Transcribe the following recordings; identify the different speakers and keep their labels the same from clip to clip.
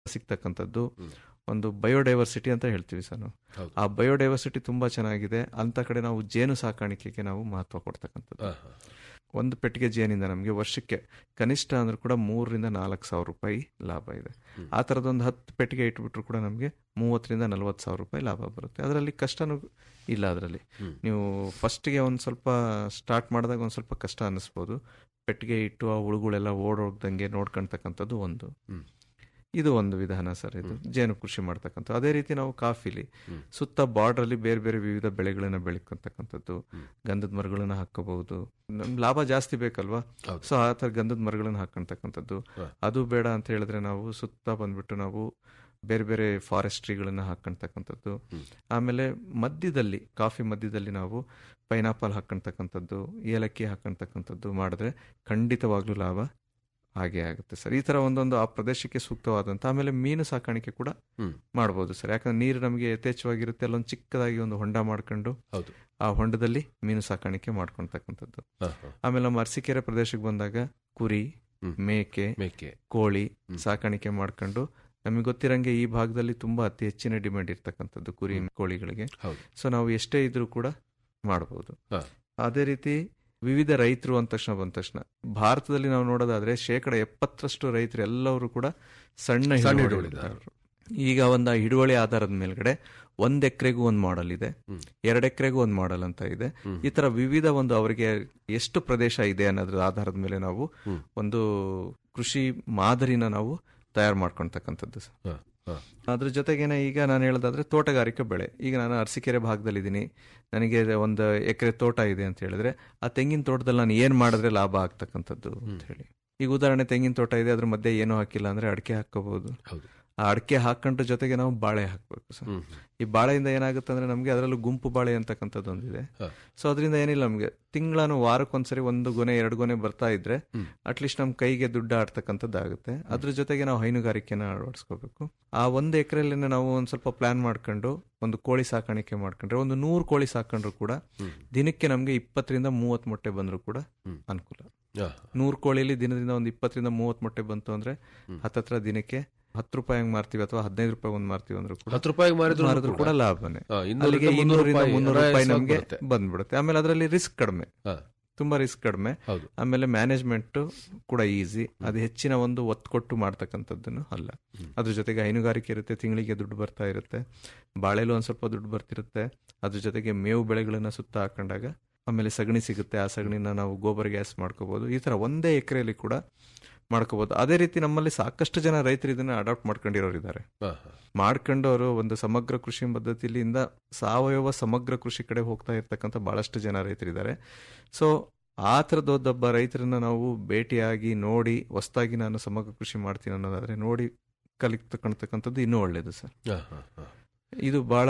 Speaker 1: ಸಿಗ್ತಕ್ಕಂಥದ್ದು ಒಂದು ಬಯೋಡೈವರ್ಸಿಟಿ ಅಂತ ಹೇಳ್ತೀವಿ ಸರ್ ನಾವು
Speaker 2: ಹೌದು.
Speaker 1: ಆ ಬಯೋಡೈವರ್ಸಿಟಿ ತುಂಬಾ ಚೆನ್ನಾಗಿದೆ ಅಂತ ಕಡೆ ನಾವು ಜೇನು ಸಾಕಾಣಿಕೆಗೆ ನಾವು ಮಹತ್ವ ಕೊಡ್ತಕ್ಕಂಥದ್ದು
Speaker 2: ಹಾ, ಹಾ.
Speaker 1: ಒಂದು ಪೆಟ್ಟಿಗೆ ಜೇನಿಂದ ನಮಗೆ ವರ್ಷಕ್ಕೆ ಕನಿಷ್ಠ ಅಂದ್ರೂ ಕೂಡ ಮೂರರಿಂದ ನಾಲ್ಕು ಸಾವಿರ ರೂಪಾಯಿ ಲಾಭ ಇದೆ ಆ ಥರದೊಂದು ಹತ್ತು ಪೆಟ್ಟಿಗೆ ಇಟ್ಬಿಟ್ರು ಕೂಡ ನಮಗೆ ಮೂವತ್ತರಿಂದ ನಲ್ವತ್ತು ಸಾವಿರ ರೂಪಾಯಿ ಲಾಭ ಬರುತ್ತೆ ಅದರಲ್ಲಿ ಕಷ್ಟನೂ ಇಲ್ಲ ಅದರಲ್ಲಿ ನೀವು ಫಸ್ಟಿಗೆ ಒಂದು ಸ್ವಲ್ಪ ಸ್ಟಾರ್ಟ್ ಮಾಡಿದಾಗ ಒಂದು ಸ್ವಲ್ಪ ಕಷ್ಟ ಅನ್ನಿಸ್ಬೋದು ಪೆಟ್ಟಿಗೆ ಇಟ್ಟು ಆ ಹುಳುಗಳೆಲ್ಲ ಓಡೋಗ್ದಂಗೆ ನೋಡ್ಕೊಳ್ತಕ್ಕಂಥದ್ದು ಒಂದು
Speaker 2: ಹ್ಮ್.
Speaker 1: ಇದು ಒಂದು ವಿಧಾನ ಸರ್ ಇದು ಜೇನು ಕೃಷಿ ಮಾಡ್ತಕ್ಕಂಥ ಅದೇ ರೀತಿ ನಾವು ಕಾಫಿಲಿ ಸುತ್ತ ಬಾರ್ಡರ್ ಅಲ್ಲಿ ಬೇರೆ ಬೇರೆ ವಿವಿಧ ಬೆಳೆಗಳನ್ನ ಬೆಳೀತಕ್ಕಂಥದ್ದು ಗಂಧದ ಮರಗಳನ್ನ ಹಾಕೋಬಹುದು ನಮ್ ಲಾಭ ಜಾಸ್ತಿ ಬೇಕಲ್ವಾ
Speaker 2: ಹೌದು.
Speaker 1: ಸೊ ಆ ತರ ಗಂಧದ ಮರಗಳನ್ನ ಹಾಕೊಂತಕ್ಕಂಥದ್ದು
Speaker 2: ಹ.
Speaker 1: ಅದು ಬೇಡ ಅಂತ ಹೇಳಿದ್ರೆ ನಾವು ಸುತ್ತ ಬಂದ್ಬಿಟ್ಟು ನಾವು ಬೇರೆ ಬೇರೆ ಫಾರೆಸ್ಟ್ರಿಗಳನ್ನ ಹಾಕೊಂತಕ್ಕಂಥದ್ದು ಆಮೇಲೆ ಮಧ್ಯದಲ್ಲಿ ಕಾಫಿ ಮಧ್ಯದಲ್ಲಿ ನಾವು ಪೈನಾಪಲ್ ಹಾಕೊಂತಕ್ಕಂಥದ್ದು ಏಲಕ್ಕಿ ಹಾಕೊಂತಕ್ಕಂಥದ್ದು ಮಾಡಿದ್ರೆ ಖಂಡಿತವಾಗ್ಲೂ ಲಾಭ ಹಾಗೆ ಆಗುತ್ತೆ ಸರ್ ಈ ತರ ಒಂದೊಂದು ಆ ಪ್ರದೇಶಕ್ಕೆ ಸೂಕ್ತವಾದಂತ ಆಮೇಲೆ ಮೀನು ಸಾಕಾಣಿಕೆ ಕೂಡ
Speaker 2: ಹ್ಮ್.
Speaker 1: ಮಾಡ್ಬೋದು ಸರ್ ಯಾಕಂದ್ರೆ ನೀರು ನಮಗೆ ಯಥೇಚ್ಛವಾಗಿರುತ್ತೆ ಅಲ್ಲೊಂದು ಚಿಕ್ಕದಾಗಿ ಒಂದು ಹೊಂಡ ಮಾಡ್ಕೊಂಡು
Speaker 2: ಹೌದು
Speaker 1: ಆ ಹೊಂಡದಲ್ಲಿ ಮೀನು ಸಾಕಾಣಿಕೆ ಮಾಡ್ಕೊಳ್ತಕ್ಕಂಥದ್ದು
Speaker 2: ಹಾ, ಹಾ.
Speaker 1: ಆಮೇಲೆ ನಮ್ಮ ಅರಸೀಕೆರೆ ಪ್ರದೇಶಕ್ಕೆ ಬಂದಾಗ ಕುರಿ
Speaker 2: ಹ್ಮ್.
Speaker 1: ಮೇಕೆ
Speaker 2: ಮೇಕೆ
Speaker 1: ಕೋಳಿ ಸಾಕಾಣಿಕೆ ಮಾಡ್ಕೊಂಡು ನಮಗೆ ಗೊತ್ತಿರಂಗೆ ಈ ಭಾಗದಲ್ಲಿ ತುಂಬಾ ಅತಿ ಹೆಚ್ಚಿನ ಡಿಮ್ಯಾಂಡ್ ಇರ್ತಕ್ಕಂಥದ್ದು ಕುರಿ ಕೋಳಿಗಳಿಗೆ
Speaker 2: ಹೌದು
Speaker 1: ಸೊ ನಾವು ಎಷ್ಟೇ ಇದ್ರೂ ಕೂಡ ಮಾಡಬಹುದು
Speaker 2: ಹಾ.
Speaker 1: ಅದೇ ರೀತಿ ವಿವಿಧ ರೈತರು ಅಂದ ತಕ್ಷಣ ಬಂದ ತಕ್ಷಣ ಭಾರತದಲ್ಲಿ ನಾವು ನೋಡೋದಾದ್ರೆ ಶೇಕಡ ಎಪ್ಪತ್ತರಷ್ಟು ರೈತರು ಎಲ್ಲರೂ ಕೂಡ ಸಣ್ಣ
Speaker 2: ಸಣ್ಣ
Speaker 1: ಹಿಡುವಳಿದಾರರು ಈಗ ಒಂದು ಹಿಡುವಳಿ ಆಧಾರದ ಮೇಲ್ಗಡೆ ಒಂದ್ ಎಕರೆಗೂ ಒಂದು ಮಾಡೆಲ್ ಇದೆ
Speaker 2: ಹ್ಮ್.
Speaker 1: ಎರಡ್ ಎಕರೆಗೂ ಒಂದು ಮಾಡೆಲ್ ಅಂತ ಇದೆ ಈ ತರ ವಿವಿಧ ಒಂದು ಅವರಿಗೆ ಎಷ್ಟು ಪ್ರದೇಶ ಇದೆ ಅನ್ನೋದ್ರ ಆಧಾರದ ಮೇಲೆ ನಾವು
Speaker 2: ಹ್ಮ್.
Speaker 1: ಒಂದು ಕೃಷಿ ಮಾದರಿನ ನಾವು ತಯಾರು ಮಾಡ್ಕೊಳ್ತಕ್ಕಂಥದ್ದು ಸರ್.
Speaker 2: ಹಾ, ಹಾ.
Speaker 1: ಅದ್ರ ಜೊತೆಗೇನೆ ಈಗ ನಾನು ಹೇಳೋದಾದ್ರೆ ತೋಟಗಾರಿಕೆ ಬೆಳೆ ಈಗ ನಾನು ಅರಸೀಕೆರೆ ಭಾಗದಲ್ಲಿದ್ದೀನಿ ನನಗೆ ಒಂದು ಎಕರೆ ತೋಟ ಇದೆ ಅಂತ ಹೇಳಿದ್ರೆ ಆ ತೆಂಗಿನ ತೋಟದಲ್ಲಿ ನಾನು ಏನ್ ಮಾಡಿದ್ರೆ ಲಾಭ ಆಗ್ತಕ್ಕಂಥದ್ದು ಅಂತ ಹೇಳಿ ಈಗ ಉದಾಹರಣೆ ತೆಂಗಿನ ತೋಟ ಇದೆ ಅದ್ರ ಮಧ್ಯೆ ಏನೂ ಹಾಕಿಲ್ಲ ಅಂದ್ರೆ ಅಡಿಕೆ ಹಾಕೋಬಹುದು
Speaker 2: ಹೌದು
Speaker 1: ಆ ಅಡಿಕೆ ಹಾಕೊಂಡ್ರ ಜೊತೆಗೆ ನಾವು ಬಾಳೆ ಹಾಕ್ಬೇಕು ಸರ್
Speaker 2: ಹ್ಮ್
Speaker 1: ಈ ಬಾಳೆಯಿಂದ ಏನಾಗುತ್ತೆ ಅಂದ್ರೆ ನಮಗೆ ಅದರಲ್ಲೂ ಗುಂಪು ಬಾಳೆ ಅಂತಕ್ಕಂಥದ್ದು ಒಂದಿದೆ
Speaker 2: ಹಾ.
Speaker 1: ಸೊ ಅದರಿಂದ ಏನಿಲ್ಲ ನಮಗೆ ತಿಂಗಳಾನು ವಾರಕ್ಕೊಂದ್ಸರಿ ಒಂದು ಗೊನೆ ಎರಡು ಗೊನೆ ಬರ್ತಾ ಇದ್ರೆ
Speaker 2: ಹ್ಮ್.
Speaker 1: ಅಟ್ಲೀಸ್ಟ್ ನಮ್ ಕೈಗೆ ದುಡ್ಡು ಆಡ್ತಕ್ಕಂಥದ್ದು ಆಗುತ್ತೆ ಅದ್ರ ಜೊತೆಗೆ ನಾವು ಹೈನುಗಾರಿಕೆನ ಅಳವಡಿಸ್ಕೋಬೇಕು ಆ ಒಂದು ಎಕರೆಯಲ್ಲಿ ನಾವು ಒಂದ್ ಸ್ವಲ್ಪ ಪ್ಲಾನ್ ಮಾಡ್ಕೊಂಡು ಒಂದು ಕೋಳಿ ಸಾಕಾಣಿಕೆ ಮಾಡ್ಕೊಂಡ್ರೆ ಒಂದು ನೂರು ಕೋಳಿ ಸಾಕೊಂಡ್ರು ಕೂಡ
Speaker 2: ಹ್ಮ್.
Speaker 1: ದಿನಕ್ಕೆ ನಮ್ಗೆ ಇಪ್ಪತ್ತರಿಂದ ಮೂವತ್ ಮೊಟ್ಟೆ ಬಂದ್ರು ಕೂಡ
Speaker 2: ಹ್ಮ್.
Speaker 1: ಅನುಕೂಲ
Speaker 2: ಹಾ,
Speaker 1: ನೂರು ಕೋಳಿಲಿ ದಿನದಿಂದ ಒಂದು ಇಪ್ಪತ್ತರಿಂದ ಮೂವತ್ ಮೊಟ್ಟೆ ಬಂತು ಅಂದ್ರೆ ಹತ್ತತ್ರ ದಿನಕ್ಕೆ ಹತ್ತು ರೂಪಾಯಿ ಹಂಗ್ ಮಾರ್ತೀವಿ ಅಥವಾ ಹದಿನೈದು ರೂಪಾಯಿ ಒಂದ್ ಮಾರ್ತೀವಿ ಅಂದ್ರೂ ಕೂಡ
Speaker 2: ಹತ್ತು ರೂಪಾಯಿಗೆ ಮಾರಿದ್ರು
Speaker 1: ಮಾರಿದ್ರು ಕೂಡ ಲಾಭನೇ
Speaker 2: ಹಾ, ಇನ್ನೂರಿಂದ
Speaker 1: ಅಲ್ಲಿಗೆ
Speaker 2: ಮುನ್ನೂರು
Speaker 1: ಇನ್ನೂರಿಂದ
Speaker 2: ರೂಪಾಯಿ
Speaker 1: ಮುನ್ನೂರು ರೂಪಾಯಿ
Speaker 2: ಅನಾಯಾಸವಾಗಿ
Speaker 1: ನಮಗೆ
Speaker 2: ಬರುತ್ತೆ.
Speaker 1: ಬಂದ್ಬಿಡುತ್ತೆ ಆಮೇಲೆ ಅದರಲ್ಲಿ ರಿಸ್ಕ್ ಕಡಿಮೆ
Speaker 2: ಹಾ,
Speaker 1: ತುಂಬಾ ರಿಸ್ಕ್ ಕಡಿಮೆ
Speaker 2: ಹೌದು
Speaker 1: ಆಮೇಲೆ ಮ್ಯಾನೇಜ್ಮೆಂಟ್ ಕೂಡ ಈಸಿ ಅದು ಹೆಚ್ಚಿನ ಒಂದು ಒತ್ತು ಕೊಟ್ಟು ಮಾಡ್ತಕ್ಕಂಥದ್ದನ್ನು ಅಲ್ಲ ಅದ್ರ ಜೊತೆಗೆ ಹೈನುಗಾರಿಕೆ ಇರುತ್ತೆ ತಿಂಗಳಿಗೆ ದುಡ್ಡು ಬರ್ತಾ ಇರುತ್ತೆ ಬಾಳೆಲು ಒಂದ್ ಸ್ವಲ್ಪ ದುಡ್ಡು ಬರ್ತಿರುತ್ತೆ ಅದ್ರ ಜೊತೆಗೆ ಮೇವು ಬೆಳೆಗಳನ್ನ ಸುತ್ತ ಹಾಕೊಂಡಾಗ ಆಮೇಲೆ ಸಗಣಿ ಸಿಗುತ್ತೆ ಆ ಸಗಣಿನ ನಾವು ಗೋಬರ್ ಗ್ಯಾಸ್ ಮಾಡ್ಕೋಬಹುದು ಈ ತರ ಒಂದೇ ಎಕರೆಯಲ್ಲಿ ಕೂಡ ಮಾಡ್ಕೋಬಹುದು ಅದೇ ರೀತಿ ನಮ್ಮಲ್ಲಿ ಸಾಕಷ್ಟು ಜನ ರೈತರು ಇದನ್ನ ಅಡಾಪ್ಟ್ ಮಾಡ್ಕೊಂಡಿರೋರು ಇದ್ದಾರೆ
Speaker 2: ಹಾ, ಹಾ.
Speaker 1: ಮಾಡ್ಕೊಂಡು ಅವರು ಒಂದು ಸಮಗ್ರ ಕೃಷಿ ಪದ್ಧತಿಯಿಂದ ಸಾವಯವ ಸಮಗ್ರ ಕೃಷಿ ಕಡೆ ಹೋಗ್ತಾ ಇರ್ತಕ್ಕಂಥ ಬಹಳಷ್ಟು ಜನ ರೈತರಿದ್ದಾರೆ ಸೊ ಆ ಥರದೊಬ್ಬ ರೈತರನ್ನ ನಾವು ಭೇಟಿಯಾಗಿ ನೋಡಿ ಹೊಸದಾಗಿ ನಾನು ಸಮಗ್ರ ಕೃಷಿ ಮಾಡ್ತೀನಿ ಅನ್ನೋದಾದ್ರೆ ನೋಡಿ ಕಲಿತಕ್ಕಂಥದ್ದು ಇನ್ನೂ ಒಳ್ಳೇದು ಸರ್
Speaker 2: ಹಾ, ಹಾ, ಹಾ.
Speaker 1: ಇದು ಬಹಳ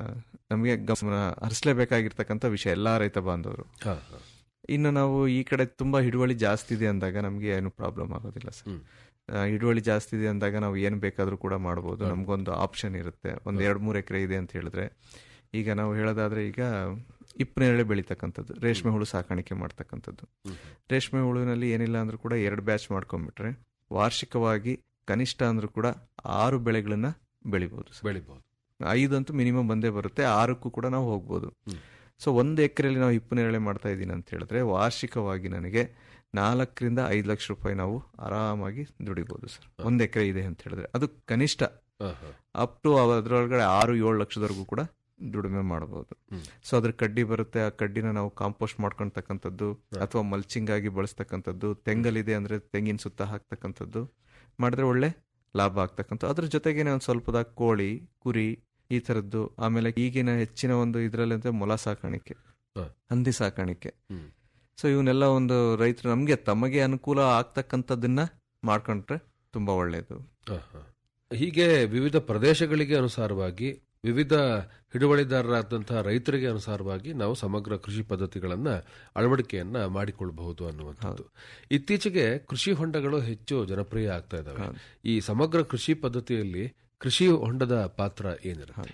Speaker 1: ನಮಗೆ ಗಮನ ಹರಿಸಲೇಬೇಕಾಗಿರ್ತಕ್ಕಂಥ ವಿಷಯ ಎಲ್ಲಾ ರೈತ ಬಾಂಧವರು
Speaker 2: ಹಾ, ಹಾ.
Speaker 1: ಇನ್ನು ನಾವು ಈ ಕಡೆ ತುಂಬಾ ಹಿಡುವಳಿ ಜಾಸ್ತಿ ಇದೆ ಅಂದಾಗ ನಮಗೆ ಏನು ಪ್ರಾಬ್ಲಮ್ ಆಗೋದಿಲ್ಲ ಸರ್
Speaker 2: ಹ್ಮ್.
Speaker 1: ಆ, ಹಿಡುವಳಿ ಜಾಸ್ತಿ ಇದೆ ಅಂದಾಗ ನಾವು ಏನು ಬೇಕಾದ್ರೂ ಕೂಡ ಮಾಡ್ಬೋದು ನಮಗೊಂದು ಆಪ್ಷನ್ ಇರುತ್ತೆ ಒಂದು ಎರಡು ಮೂರು ಎಕರೆ ಇದೆ ಅಂತ ಹೇಳಿದ್ರೆ ಈಗ ನಾವು ಹೇಳೋದಾದ್ರೆ ಈಗ ಇಪ್ಪನೇರಳೆ ಬೆಳೀತಕ್ಕಂಥದ್ದು ರೇಷ್ಮೆ ಹುಳು ಸಾಕಾಣಿಕೆ ಮಾಡ್ತಕ್ಕಂಥದ್ದು ರೇಷ್ಮೆ ಹುಳುವಿನಲ್ಲಿ ಏನಿಲ್ಲ ಅಂದ್ರೂ ಕೂಡ ಎರಡು ಬ್ಯಾಚ್ ಮಾಡ್ಕೊಂಡ್ಬಿಟ್ರೆ ವಾರ್ಷಿಕವಾಗಿ ಕನಿಷ್ಠ ಅಂದ್ರೂ ಕೂಡ ಆರು ಬೆಳೆಗಳನ್ನ ಬೆಳಿಬಹುದು
Speaker 2: ಬೆಳಿಬಹುದು
Speaker 1: ಐದಂತೂ ಮಿನಿಮಮ್ ಬಂದೇ ಬರುತ್ತೆ ಆರಕ್ಕೂ ಕೂಡ ನಾವು ಹೋಗ್ಬೋದು
Speaker 2: ಹ್ಮ್.
Speaker 1: ಸೊ ಒಂದು ಎಕರೆಯಲ್ಲಿ ನಾವು ಹಿಪ್ಪನೇರಳೆ ಮಾಡ್ತಾ ಇದ್ದೀನಿ ಅಂತ ಹೇಳಿದ್ರೆ ವಾರ್ಷಿಕವಾಗಿ ನನಗೆ ನಾಲ್ಕರಿಂದ ಐದು ಲಕ್ಷ ರೂಪಾಯಿ ನಾವು ಆರಾಮಾಗಿ ದುಡಿಬಹುದು ಸರ್ ಒಂದು ಎಕರೆ ಇದೆ ಅಂತ ಹೇಳಿದ್ರೆ ಅದು ಕನಿಷ್ಠ
Speaker 2: ಹಾ, ಹಾ.
Speaker 1: ಅಪ್ ಟು ಅದರೊಳಗಡೆ ಆರು ಏಳು ಲಕ್ಷದವರೆಗೂ ಕೂಡ ದುಡಿಮೆ ಮಾಡಬಹುದು
Speaker 2: ಹ್ಮ್.
Speaker 1: ಸೊ ಅದ್ರ ಕಡ್ಡಿ ಬರುತ್ತೆ ಆ ಕಡ್ಡಿನ ನಾವು ಕಾಂಪೋಸ್ಟ್ ಮಾಡ್ಕೊಳ್ತಕ್ಕಂಥದ್ದು ಅಥವಾ ಮಲ್ಚಿಂಗ್ ಆಗಿ ಬಳಸ್ತಕ್ಕಂಥದ್ದು ತೆಂಗಲಿದೆ ಅಂದ್ರೆ ತೆಂಗಿನ ಸುತ್ತ ಹಾಕ್ತಕ್ಕಂಥದ್ದು ಮಾಡಿದ್ರೆ ಒಳ್ಳೆ ಲಾಭ ಆಗ್ತಕ್ಕಂಥ ಅದ್ರ ಜೊತೆಗೇನೆ ಒಂದು ಸ್ವಲ್ಪದಾಗ ಕೋಳಿ ಕುರಿ ಈ ತರದ್ದು ಆಮೇಲೆ ಈಗಿನ ಹೆಚ್ಚಿನ ಒಂದು ಇದರಲ್ಲಿ ಅಂದ್ರೆ ಮೊಲ ಸಾಕಾಣಿಕೆ
Speaker 2: ಹ.
Speaker 1: ಹಂದಿ ಸಾಕಾಣಿಕೆ
Speaker 2: ಹ್ಮ್.
Speaker 1: ಸೊ ಇವನ್ನೆಲ್ಲ ಒಂದು ರೈತರು ನಮಗೆ ತಮಗೆ ಅನುಕೂಲ ಆಗ್ತಕ್ಕಂಥದ್ದನ್ನ ಮಾಡ್ಕೊಂಡ್ರೆ ತುಂಬಾ ಒಳ್ಳೆಯದು
Speaker 2: ಹಾ, ಹಾ. ಹೀಗೆ ವಿವಿಧ ಪ್ರದೇಶಗಳಿಗೆ ಅನುಸಾರವಾಗಿ ವಿವಿಧ ಹಿಡುವಳಿದಾರರಾದಂತಹ ರೈತರಿಗೆ ಅನುಸಾರವಾಗಿ ನಾವು ಸಮಗ್ರ ಕೃಷಿ ಪದ್ಧತಿಗಳನ್ನ ಅಳವಡಿಕೆಯನ್ನ ಮಾಡಿಕೊಳ್ಳಬಹುದು ಅನ್ನುವಂಥದ್ದು ಇತ್ತೀಚೆಗೆ ಕೃಷಿ ಹೊಂಡಗಳು ಹೆಚ್ಚು ಜನಪ್ರಿಯ ಆಗ್ತಾ ಇದಾವೆ ಈ ಸಮಗ್ರ ಕೃಷಿ ಪದ್ಧತಿಯಲ್ಲಿ ಕೃಷಿ ಹೊಂಡದ ಪಾತ್ರ ಏನಿರುತ್ತೆ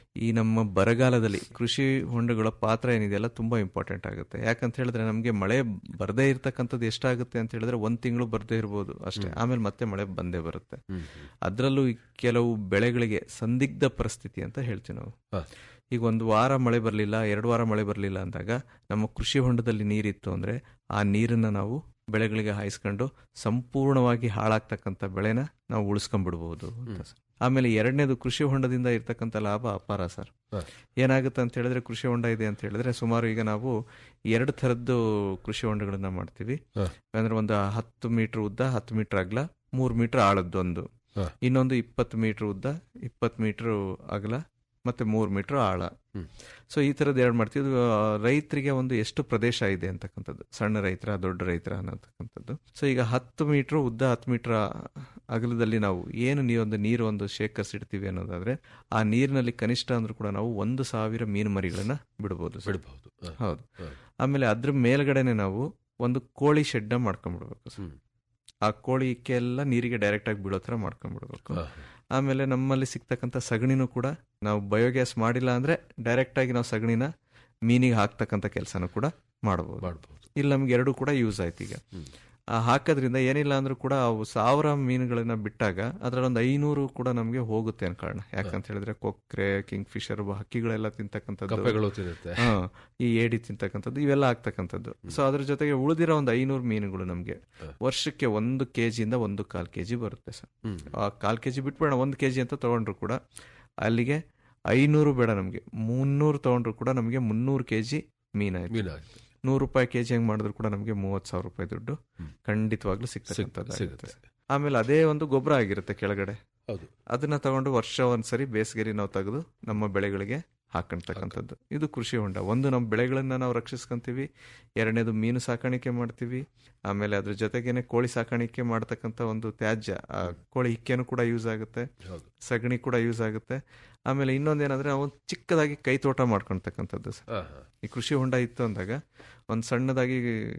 Speaker 1: ಈ ನಮ್ಮ ಬರಗಾಲದಲ್ಲಿ ಕೃಷಿ ಹೊಂಡಗಳ ಪಾತ್ರ ಏನಿದೆಯಲ್ಲ ತುಂಬಾ ಇಂಪಾರ್ಟೆಂಟ್ ಆಗುತ್ತೆ ಯಾಕಂತ ಹೇಳಿದ್ರೆ ನಮಗೆ ಮಳೆ ಬರದೇ ಇರ್ತಕ್ಕಂಥದ್ದು ಎಷ್ಟಾಗುತ್ತೆ ಅಂತ ಹೇಳಿದ್ರೆ ಒಂದ್ ತಿಂಗಳು ಬರದೇ ಇರ್ಬೋದು ಅಷ್ಟೇ ಆಮೇಲೆ ಮತ್ತೆ ಮಳೆ ಬಂದೇ ಬರುತ್ತೆ ಅದರಲ್ಲೂ ಈ ಕೆಲವು ಬೆಳೆಗಳಿಗೆ ಸಂದಿಗ್ಧ ಪರಿಸ್ಥಿತಿ ಅಂತ ಹೇಳ್ತೀವಿ ನಾವು
Speaker 2: ಹಾ.
Speaker 1: ಈಗ ಒಂದು ವಾರ ಮಳೆ ಬರಲಿಲ್ಲ ಎರಡು ವಾರ ಮಳೆ ಬರಲಿಲ್ಲ ಅಂದಾಗ ನಮ್ಮ ಕೃಷಿ ಹೊಂಡದಲ್ಲಿ ನೀರಿತ್ತು ಅಂದ್ರೆ ಆ ನೀರನ್ನ ನಾವು ಬೆಳೆಗಳಿಗೆ ಹಾಯಿಸ್ಕೊಂಡು ಸಂಪೂರ್ಣವಾಗಿ ಹಾಳಾಗ್ತಕ್ಕಂಥ ಬೆಳೆನ ನಾವು ಉಳಿಸ್ಕೊಂಡ್ಬಿಡ್ಬೋದು ಅಂತ ಸರ್ ಆಮೇಲೆ ಎರಡನೇದು ಕೃಷಿ ಹೊಂಡದಿಂದ ಇರ್ತಕ್ಕಂಥ ಲಾಭ ಅಪಾರ ಸರ್
Speaker 2: ಹಾ.
Speaker 1: ಏನಾಗುತ್ತೆ ಅಂತ ಹೇಳಿದ್ರೆ ಕೃಷಿ ಹೊಂಡ ಇದೆ ಅಂತ ಹೇಳಿದ್ರೆ ಸುಮಾರು ಈಗ ನಾವು ಎರಡು ಥರದ್ದು ಕೃಷಿ ಹೊಂಡಗಳನ್ನ ಮಾಡ್ತೀವಿ
Speaker 2: ಹಾ.
Speaker 1: ಅಂದ್ರೆ ಒಂದು ಹತ್ತು ಮೀಟರ್ ಉದ್ದ ಹತ್ತು ಮೀಟರ್ ಅಗಲ ಮೂರು ಮೀಟರ್ ಆಳದ್ದೊಂದು
Speaker 2: ಹಾ.
Speaker 1: ಇನ್ನೊಂದು ಇಪ್ಪತ್ತು ಮೀಟರ್ ಉದ್ದ ಇಪ್ಪತ್ತು ಮೀಟರ್ ಅಗಲ ಮತ್ತೆ ಮೂರು ಮೀಟರ್ ಆಳ
Speaker 2: ಹ್ಮ್.
Speaker 1: ಸೊ ಈ ಥರದ್ದು ಎರಡು ಮಾಡ್ತೀವಿ ಇದು ಆ, ರೈತರಿಗೆ ಒಂದು ಎಷ್ಟು ಪ್ರದೇಶ ಇದೆ ಅಂತಕ್ಕಂಥದ್ದು ಸಣ್ಣ ರೈತರ ದೊಡ್ಡ ರೈತರ ಅನ್ನತಕ್ಕಂಥದ್ದು ಸೊ ಈಗ ಹತ್ತು ಮೀಟರ್ ಉದ್ದ ಹತ್ತು ಮೀಟರ್ ಅಗಲದಲ್ಲಿ ನಾವು ಏನು ನೀ ಒಂದು ನೀರು ಒಂದು ಶೇಖರಿಸಿಡ್ತೀವಿ ಅನ್ನೋದಾದ್ರೆ ಆ ನೀರಿನಲ್ಲಿ ಕನಿಷ್ಠ ಅಂದ್ರೂ ಕೂಡ ನಾವು ಒಂದು ಸಾವಿರ ಮೀನು ಮರಿಗಳನ್ನ ಬಿಡ್ಬೋದು ಸರ್.
Speaker 2: ಬಿಡಬಹುದು
Speaker 1: ಹೌದು
Speaker 2: ಹಾ.
Speaker 1: ಆಮೇಲೆ ಅದ್ರ ಮೇಲ್ಗಡೆನೆ ನಾವು ಒಂದು ಕೋಳಿ ಶೆಡ್ ಮಾಡ್ಕೊಂಡ್ಬಿಡ್ಬೇಕು ಸರ್.
Speaker 2: ಹ್ಮ್.
Speaker 1: ಆ ಕೋಳಿಕ್ಕೆಲ್ಲ ನೀರಿಗೆ ಡೈರೆಕ್ಟ್ ಆಗಿ ಬೀಳೋ ಥರ ಮಾಡ್ಕೊಂಡ್ಬಿಡ್ಬೇಕು ಆಮೇಲೆ ನಮ್ಮಲ್ಲಿ ಸಿಗ್ತಕ್ಕಂಥ ಸಗಣಿನೂ ಕೂಡ ನಾವು ಬಯೋಗ್ಯಾಸ್ ಮಾಡಿಲ್ಲ ಅಂದ್ರೆ ಡೈರೆಕ್ಟ್ ಆಗಿ ನಾವು ಸಗಣಿನ ಮೀನಿಗೆ ಹಾಕ್ತಕ್ಕಂಥ ಕೆಲಸನೂ ಕೂಡ ಮಾಡಬಹುದು
Speaker 2: ಮಾಡಬಹುದು
Speaker 1: ಇಲ್ಲಿ ನಮ್ಗೆ ಎರಡು ಕೂಡ ಯೂಸ್ ಆಯ್ತು ಈಗ
Speaker 2: ಹ್ಮ್.
Speaker 1: ಆ ಹಾಕೋದ್ರಿಂದ ಏನಿಲ್ಲ ಅಂದ್ರೂ ಕೂಡ ಅವು ಸಾವಿರ ಮೀನುಗಳನ್ನ ಬಿಟ್ಟಾಗ ಅದ್ರಲ್ಲಿ ಒಂದು ಐನೂರು ಕೂಡ ನಮಗೆ ಹೋಗುತ್ತೆ ಅನ್ಕೊಳ್ಳೋಣ ಯಾಕಂತ ಹೇಳಿದ್ರೆ ಕೊಕ್ರೆ ಕಿಂಗ್ ಫಿಶರ್ ಹಕ್ಕಿಗಳೆಲ್ಲ ತಿಂತಕ್ಕಂಥದ್ದು
Speaker 2: ಕಪ್ಪೆಗಳು ತಿನ್ನುತ್ತೆ
Speaker 1: ಹಾ, ಈ ಏಡಿ ತಿಂತಕ್ಕಂಥದ್ದು ಇವೆಲ್ಲ ಆಗ್ತಕ್ಕಂಥದ್ದು ಸೊ ಅದ್ರ ಜೊತೆಗೆ ಉಳಿದಿರೋ ಒಂದು ಐನೂರು ಮೀನುಗಳು ನಮಗೆ
Speaker 2: ಹ.
Speaker 1: ವರ್ಷಕ್ಕೆ ಒಂದು ಕೆಜಿಯಿಂದ ಒಂದು ಕಾಲ್ ಕೆಜಿ ಬರುತ್ತೆ ಸರ್
Speaker 2: ಹ್ಮ್.
Speaker 1: ಆ ಕಾಲ್ ಕೆಜಿ ಬಿಟ್ಬೇಡ ಒಂದು ಕೆಜಿ ಅಂತ ತಗೊಂಡ್ರು ಕೂಡ ಅಲ್ಲಿಗೆ ಐನೂರು ಬೇಡ ನಮಗೆ ಮುನ್ನೂರು ತಗೊಂಡ್ರು ಕೂಡ ನಮಗೆ ಮುನ್ನೂರು ಕೆಜಿ ಮೀನಾಯ್ತು
Speaker 2: ಮೀನಾಗುತ್ತೆ
Speaker 1: ನೂರು ರೂಪಾಯಿ ಕೆಜಿ ಹಂಗ್ ಮಾಡಿದ್ರು ಕೂಡ ನಮಗೆ ಮೂವತ್ತು ಸಾವಿರ ರೂಪಾಯಿ ದುಡ್ಡು
Speaker 2: ಹ್ಮ್.
Speaker 1: ಖಂಡಿತವಾಗ್ಲೂ
Speaker 2: ಸಿಗ್-
Speaker 1: ಸಿಗ್ತಕ್ಕಂಥದ್ದು
Speaker 2: ಸಿಗುತ್ತೆ
Speaker 1: ಆಮೇಲೆ ಅದೇ ಒಂದು ಗೊಬ್ಬರ ಆಗಿರುತ್ತೆ ಕೆಳಗಡೆ
Speaker 2: ಹೌದು
Speaker 1: ಅದನ್ನ ತಗೊಂಡು ವರ್ಷ ಒಂದ್ಸರಿ ಬೇಸಿಗೆರಿ ನಾವು ತೆಗೆದು ನಮ್ಮ ಬೆಳೆಗಳಿಗೆ ಹಾಕೊಂತಕ್ಕಂಥದ್ದು ಇದು ಕೃಷಿ ಹೊಂಡ ಒಂದು ನಮ್ಮ ಬೆಳೆಗಳನ್ನ ನಾವು ರಕ್ಷಿಸ್ಕೊಂತೀವಿ ಎರಡನೇದು ಮೀನು ಸಾಕಾಣಿಕೆ ಮಾಡ್ತೀವಿ ಆಮೇಲೆ ಅದ್ರ ಜೊತೆಗೇನೆ ಕೋಳಿ ಸಾಕಾಣಿಕೆ ಮಾಡ್ತಕ್ಕಂಥ ಒಂದು ತ್ಯಾಜ್ಯ ಆ ಕೋಳಿ ಹಿಕ್ಕೆನೂ ಕೂಡ ಯೂಸ್ ಆಗುತ್ತೆ
Speaker 2: ಹೌದು
Speaker 1: ಸಗಣಿ ಕೂಡ ಯೂಸ್ ಆಗುತ್ತೆ ಆಮೇಲೆ ಇನ್ನೊಂದೇನಂದ್ರೆ ನಾವು ಚಿಕ್ಕದಾಗಿ ಕೈ ತೋಟ ಮಾಡ್ಕೊಳ್ತಕ್ಕಂಥದ್ದು ಸರ್.
Speaker 2: ಹಾ, ಹಾ.
Speaker 1: ಈ ಕೃಷಿ ಹೊಂಡ ಇತ್ತು ಅಂದಾಗ ಒಂದು ಸಣ್ಣದಾಗಿ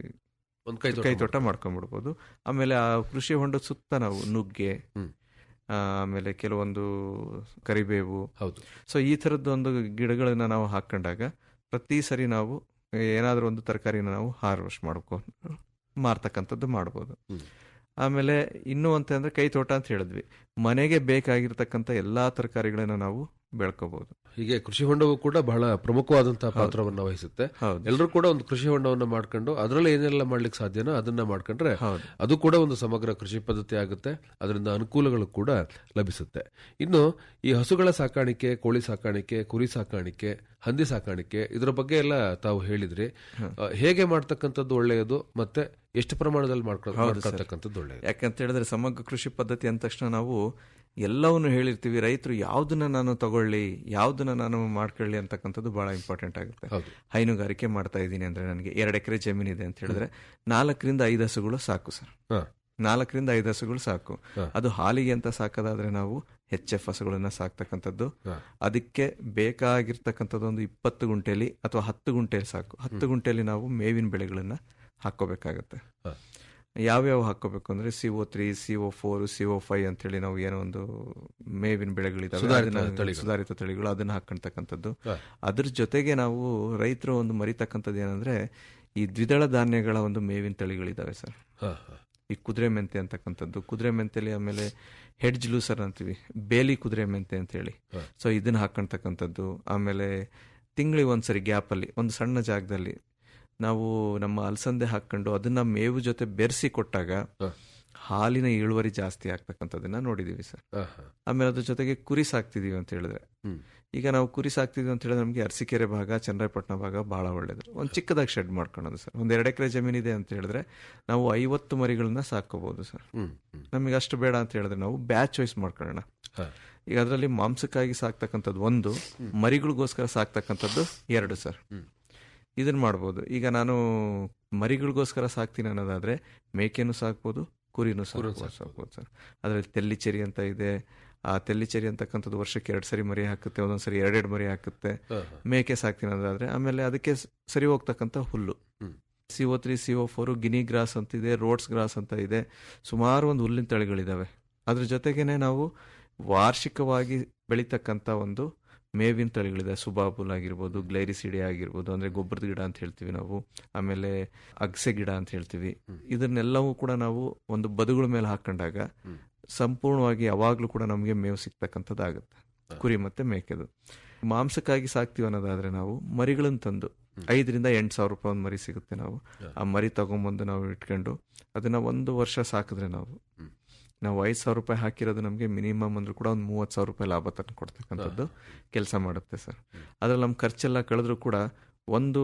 Speaker 2: ಒಂದ್ ಕೈ ತೋಟ
Speaker 1: ಕೈ ತೋಟ ಮಾಡ್ಕೊಂಡ್ಬಿಡ್ಬೋದು ಆಮೇಲೆ ಆ ಕೃಷಿ ಹೊಂಡದ ಸುತ್ತ ನಾವು ನುಗ್ಗೆ
Speaker 2: ಹ್ಮ್.
Speaker 1: ಆ, ಆಮೇಲೆ ಕೆಲವೊಂದು ಕರಿಬೇವು
Speaker 2: ಹೌದು
Speaker 1: ಸೊ ಈ ಥರದ್ದು ಒಂದು ಗಿಡಗಳನ್ನ ನಾವು ಹಾಕೊಂಡಾಗ ಪ್ರತಿ ಸರಿ ನಾವು ಏನಾದರೂ ಒಂದು ತರಕಾರಿನ ನಾವು ಹಾರ್ವೆಸ್ಟ್ ಮಾಡ್ಕೊಂಡು ಮಾರ್ತಕ್ಕಂಥದ್ದು ಮಾಡ್ಬೋದು
Speaker 2: ಹ್ಮ್.
Speaker 1: ಆಮೇಲೆ ಇನ್ನೂ ಅಂತ ಅಂದ್ರೆ ಕೈ ತೋಟ ಅಂತ ಹೇಳಿದ್ವಿ ಮನೆಗೆ ಬೇಕಾಗಿರ್ತಕ್ಕಂಥ ಎಲ್ಲಾ ತರಕಾರಿಗಳನ್ನ ನಾವು ಬೆಳ್ಕೋಬಹುದು
Speaker 2: ಹೀಗೆ ಕೃಷಿ ಹೊಂಡವು ಕೂಡ ಬಹಳ ಪ್ರಮುಖವಾದಂತಹ ಪಾತ್ರವನ್ನ ವಹಿಸುತ್ತೆ
Speaker 1: ಹೌದು
Speaker 2: ಎಲ್ಲರೂ ಕೂಡ ಒಂದು ಕೃಷಿ ಹೊಂಡವನ್ನ ಮಾಡ್ಕೊಂಡು ಅದರಲ್ಲಿ ಏನೆಲ್ಲ ಮಾಡ್ಲಿಕ್ಕೆ ಸಾಧ್ಯನೋ ಅದನ್ನ ಮಾಡ್ಕೊಂಡ್ರೆ
Speaker 1: ಹೌದು
Speaker 2: ಅದು ಕೂಡ ಒಂದು ಸಮಗ್ರ ಕೃಷಿ ಪದ್ಧತಿ ಆಗುತ್ತೆ ಅದರಿಂದ ಅನುಕೂಲಗಳು ಕೂಡ ಲಭಿಸುತ್ತೆ ಇನ್ನು ಈ ಹಸುಗಳ ಸಾಕಾಣಿಕೆ ಕೋಳಿ ಸಾಕಾಣಿಕೆ ಕುರಿ ಸಾಕಾಣಿಕೆ ಹಂದಿ ಸಾಕಾಣಿಕೆ ಇದರ ಬಗ್ಗೆ ಎಲ್ಲ ತಾವು ಹೇಳಿದ್ರಿ ಆ, ಹೇಗೆ ಮಾಡ್ತಕ್ಕಂಥದ್ದು ಒಳ್ಳೆಯದು ಮತ್ತೆ ಎಷ್ಟು ಪ್ರಮಾಣದಲ್ಲಿ ಮಾಡ್ಕೊಳ್- ಮಾಡ್ಕೊಳ್ತಕ್ಕಂಥದ್ದು ಒಳ್ಳೆಯದು
Speaker 1: ಯಾಕಂತ ಹೇಳಿದ್ರೆ ಸಮಗ್ರ ಕೃಷಿ ಪದ್ಧತಿ ಅಂದ ತಕ್ಷಣ ನಾವು ಎಲ್ಲವನ್ನು ಹೇಳಿರ್ತೀವಿ ರೈತರು ಯಾವ್ದನ್ನ ನಾನು ತಗೊಳ್ಳಿ ಯಾವ್ದನ್ನ ನಾನು ಮಾಡ್ಕೊಳ್ಳಿ ಅಂತಕ್ಕಂಥದ್ದು ಬಹಳ ಇಂಪಾರ್ಟೆಂಟ್ ಆಗುತ್ತೆ
Speaker 2: ಹೌದು
Speaker 1: ಹೈನುಗಾರಿಕೆ ಮಾಡ್ತಾ ಇದ್ದೀನಿ ಅಂದ್ರೆ ನನಗೆ ಎರಡು ಎಕರೆ ಜಮೀನಿದೆ ಅಂತ ಹೇಳಿದ್ರೆ ನಾಲ್ಕರಿಂದ ಐದು ಹಸುಗಳು ಸಾಕು ಸರ್
Speaker 2: ಹಾ.
Speaker 1: ನಾಲ್ಕರಿಂದ ಐದು ಹಸುಗಳು ಸಾಕು
Speaker 2: ಹಾ.
Speaker 1: ಅದು ಹಾಲಿಗೆ ಅಂತ ಸಾಕೋದಾದ್ರೆ ನಾವು ಹೆಚ್ ಎಫ್ ಹಸುಗಳನ್ನ ಸಾಕ್ತಕ್ಕಂಥದ್ದು
Speaker 2: ಹಾ.
Speaker 1: ಅದಕ್ಕೆ ಬೇಕಾಗಿರ್ತಕ್ಕಂಥದ್ದು ಒಂದು ಇಪ್ಪತ್ತು ಗುಂಟೆಲಿ ಅಥವಾ ಹತ್ತು ಗುಂಟೆಲಿ ಸಾಕು ಹತ್ತು ಗುಂಟೆಲಿ ನಾವು ಮೇವಿನ ಬೆಳೆಗಳನ್ನ ಹಾಕೋಬೇಕಾಗತ್ತೆ
Speaker 2: ಹಾ.
Speaker 1: ಯಾವ್ಯಾವ ಹಾಕೋಬೇಕು ಅಂದ್ರೆ C O three C O four C O five ಅಂತೇಳಿ ನಾವು ಏನೋ ಒಂದು ಮೇವಿನ ಬೆಳೆಗಳಿದಾವೆ
Speaker 2: ಸುಧಾರಿತ
Speaker 1: ಅದನ್ನ-
Speaker 2: ತಳಿಗಳು.
Speaker 1: ಸುಧಾರಿತ ತಳಿಗಳು ಅದನ್ನ ಹಾಕೊಂತಕ್ಕಂಥದ್ದು
Speaker 2: ಹಾ.
Speaker 1: ಅದ್ರ ಜೊತೆಗೆ ನಾವು ರೈತರು ಒಂದು ಮರಿತಕ್ಕಂಥದ್ದು ಏನಂದ್ರೆ ಈ ದ್ವಿದಳ ಧಾನ್ಯಗಳ ಒಂದು ಮೇವಿನ ತಳಿಗಳಿದಾವೆ ಸರ್
Speaker 2: ಹಾ, ಹಾ.
Speaker 1: ಈ ಕುದುರೆ ಮೆಂತೆ ಅಂತಕ್ಕಂಥದ್ದು ಕುದುರೆ ಮೆಂತೆಲಿ ಆಮೇಲೆ ಹೆಡ್ಜ್ ಲೂಸರ್ ಅಂತೀವಿ ಬೇಲಿ ಕುದುರೆ ಮೆಂತೆ ಅಂತ ಹೇಳಿ
Speaker 2: ಹಾ.
Speaker 1: ಸೊ ಇದನ್ನ ಹಾಕೊಂತಕ್ಕಂಥದ್ದು ಆಮೇಲೆ ತಿಂಗಳಿಗೆ ಒಂದ್ಸರಿ ಗ್ಯಾಪಲ್ಲಿ ಒಂದು ಸಣ್ಣ ಜಾಗದಲ್ಲಿ ನಾವು ನಮ್ಮ ಅಲಸಂದೆ ಹಾಕೊಂಡು ಅದನ್ನ ಮೇವು ಜೊತೆ ಬೆರೆಸಿ ಕೊಟ್ಟಾಗ
Speaker 2: ಹಾ.
Speaker 1: ಹಾಲಿನ ಇಳುವರಿ ಜಾಸ್ತಿ ಆಗ್ತಕ್ಕಂಥದ್ದನ್ನ ನೋಡಿದೀವಿ ಸರ್
Speaker 2: ಹಾ, ಹಾ.
Speaker 1: ಆಮೇಲೆ ಅದ್ರ ಜೊತೆಗೆ ಕುರಿ ಸಾಕ್ತಿದೀವಿ ಅಂತ ಹೇಳಿದ್ರೆ
Speaker 2: ಹ್ಮ್.
Speaker 1: ಈಗ ನಾವು ಕುರಿ ಸಾಕ್ತಿದ್ವಿ ಅಂತ ಹೇಳಿದ್ರೆ ನಮಗೆ ಅರಸೀಕೆರೆ ಭಾಗ ಚನ್ನರಾಯಪಟ್ಟಣ ಭಾಗ ಬಹಳ ಒಳ್ಳೇದು ಒಂದು ಚಿಕ್ಕದಾಗಿ ಶೆಡ್ ಮಾಡ್ಕೊಳ್ಳೋದು ಸರ್ ಒಂದು ಎರಡು ಎಕರೆ ಜಮೀನಿದೆ ಅಂತ ಹೇಳಿದ್ರೆ ನಾವು ಐವತ್ತು ಮರಿಗಳನ್ನ ಸಾಕೋಬಹುದು ಸರ್
Speaker 2: ಹ್ಮ್, ಹ್ಮ್.
Speaker 1: ನಮಗೆ ಅಷ್ಟು ಬೇಡ ಅಂತ ಹೇಳಿದ್ರೆ ನಾವು ಬ್ಯಾಚ್ ಚಾಯ್ಸ್ ಮಾಡ್ಕೊಳ್ಳೋಣ
Speaker 2: ಹಾ.
Speaker 1: ಈಗ ಅದರಲ್ಲಿ ಮಾಂಸಕ್ಕಾಗಿ ಸಾಕ್ತಕ್ಕಂಥದ್ದು ಒಂದು ಮರಿಗಳಿಗೋಸ್ಕರ ಸಾಕ್ತಕ್ಕಂಥದ್ದು ಎರಡು ಸರ್
Speaker 2: ಹ್ಮ್.
Speaker 1: ಇದನ್ನ ಮಾಡ್ಬೋದು ಈಗ ನಾನು ಮರಿಗಳಿಗೋಸ್ಕರ ಸಾಕ್ತೀನಿ ಅನ್ನೋದಾದ್ರೆ ಮೇಕೆನೂ ಸಾಕ್ಬೋದು ಕುರಿನೂ
Speaker 2: ಕುರಿನೂ
Speaker 1: ಸಾಕ್ಬೋದು ಸಾಕ್ಬೋದು ಸರ್ ಅದರಲ್ಲಿ ತೆಲ್ಲಿಚೆರಿ ಅಂತ ಇದೆ ಆ ತೆಲ್ಲಿಚೆರಿ ಅಂತಕ್ಕಂಥದ್ದು ವರ್ಷಕ್ಕೆ ಎರಡು ಸರಿ ಮರಿ ಹಾಕುತ್ತೆ ಒಂದೊಂದ್ಸರಿ ಎರಡೆರಡು ಮರಿ ಹಾಕುತ್ತೆ
Speaker 2: ಹಾ, ಹಾ.
Speaker 1: ಮೇಕೆ ಸಾಕ್ತೀನಿ ಅನ್ನೋದಾದ್ರೆ ಆಮೇಲೆ ಅದಕ್ಕೆ ಸ್- ಸರಿ ಹೋಗ್ತಕ್ಕಂಥ ಹುಲ್ಲು
Speaker 2: ಹ್ಮ್.
Speaker 1: C O three C O four guinea grass ಅಂತ ಇದೆ ರೋಡ್ಸ್ ಗ್ರಾಸ್ ಅಂತ ಇದೆ ಸುಮಾರು ಒಂದು ಹುಲ್ಲಿನ ತಳಿಗಳಿದಾವೆ ಅದ್ರ ಜೊತೆಗೇನೆ ನಾವು ವಾರ್ಷಿಕವಾಗಿ ಬೆಳೀತಕ್ಕಂಥ ಒಂದು ಮೇವಿನ ತಳಿಗಳಿದೆ ಸುಬಾಬುಲ್ ಆಗಿರ್ಬೋದು ಗ್ಲೈರಿಸಿಡಿ ಆಗಿರ್ಬೋದು ಅಂದ್ರೆ ಗೊಬ್ಬರದ ಗಿಡ ಅಂತ ಹೇಳ್ತೀವಿ ನಾವು ಆಮೇಲೆ ಅಗಸೆ ಗಿಡ ಅಂತ ಹೇಳ್ತೀವಿ ಇದನ್ನೆಲ್ಲವೂ ಕೂಡ ನಾವು ಒಂದು ಬದುಗಳ ಮೇಲೆ ಹಾಕೊಂಡಾಗ ಸಂಪೂರ್ಣವಾಗಿ ಯಾವಾಗಲೂ ಕೂಡ ನಮಗೆ ಮೇವು ಸಿಗ್ತಕ್ಕಂಥದ್ದಾಗುತ್ತೆ ಕುರಿ ಮತ್ತೆ ಮೇಕೆದು ಮಾಂಸಕ್ಕಾಗಿ ಸಾಕ್ತೀವಿ ಅನ್ನೋದಾದ್ರೆ ನಾವು ಮರಿಗಳನ್ನ ತಂದು ಐದರಿಂದ ಎಂಟು ಸಾವಿರ ರೂಪಾಯಿ ಒಂದು ಮರಿ ಸಿಗುತ್ತೆ ನಾವು ಆ ಮರಿ ತಗೊಂಬಂದು ನಾವು ಇಟ್ಕೊಂಡು ಅದನ್ನ ಒಂದು ವರ್ಷ ಸಾಕಿದ್ರೆ ನಾವು ನಾವು ಐದು ಸಾವಿರ ರೂಪಾಯಿ ಹಾಕಿರೋದು ನಮಗೆ ಮಿನಿಮಮ್ ಅಂದ್ರೂ ಕೂಡ ಒಂದು ಮೂವತ್ತು ಸಾವಿರ ರೂಪಾಯಿ ಲಾಭ ತಂದು ಕೊಡ್ತಕ್ಕಂಥದ್ದು ಕೆಲಸ ಮಾಡುತ್ತೆ ಸರ್ ಅದ್ರಲ್ಲಿ ನಮ್ಮ ಖರ್ಚೆಲ್ಲ ಕಳೆದ್ರೂ ಕೂಡ ಒಂದು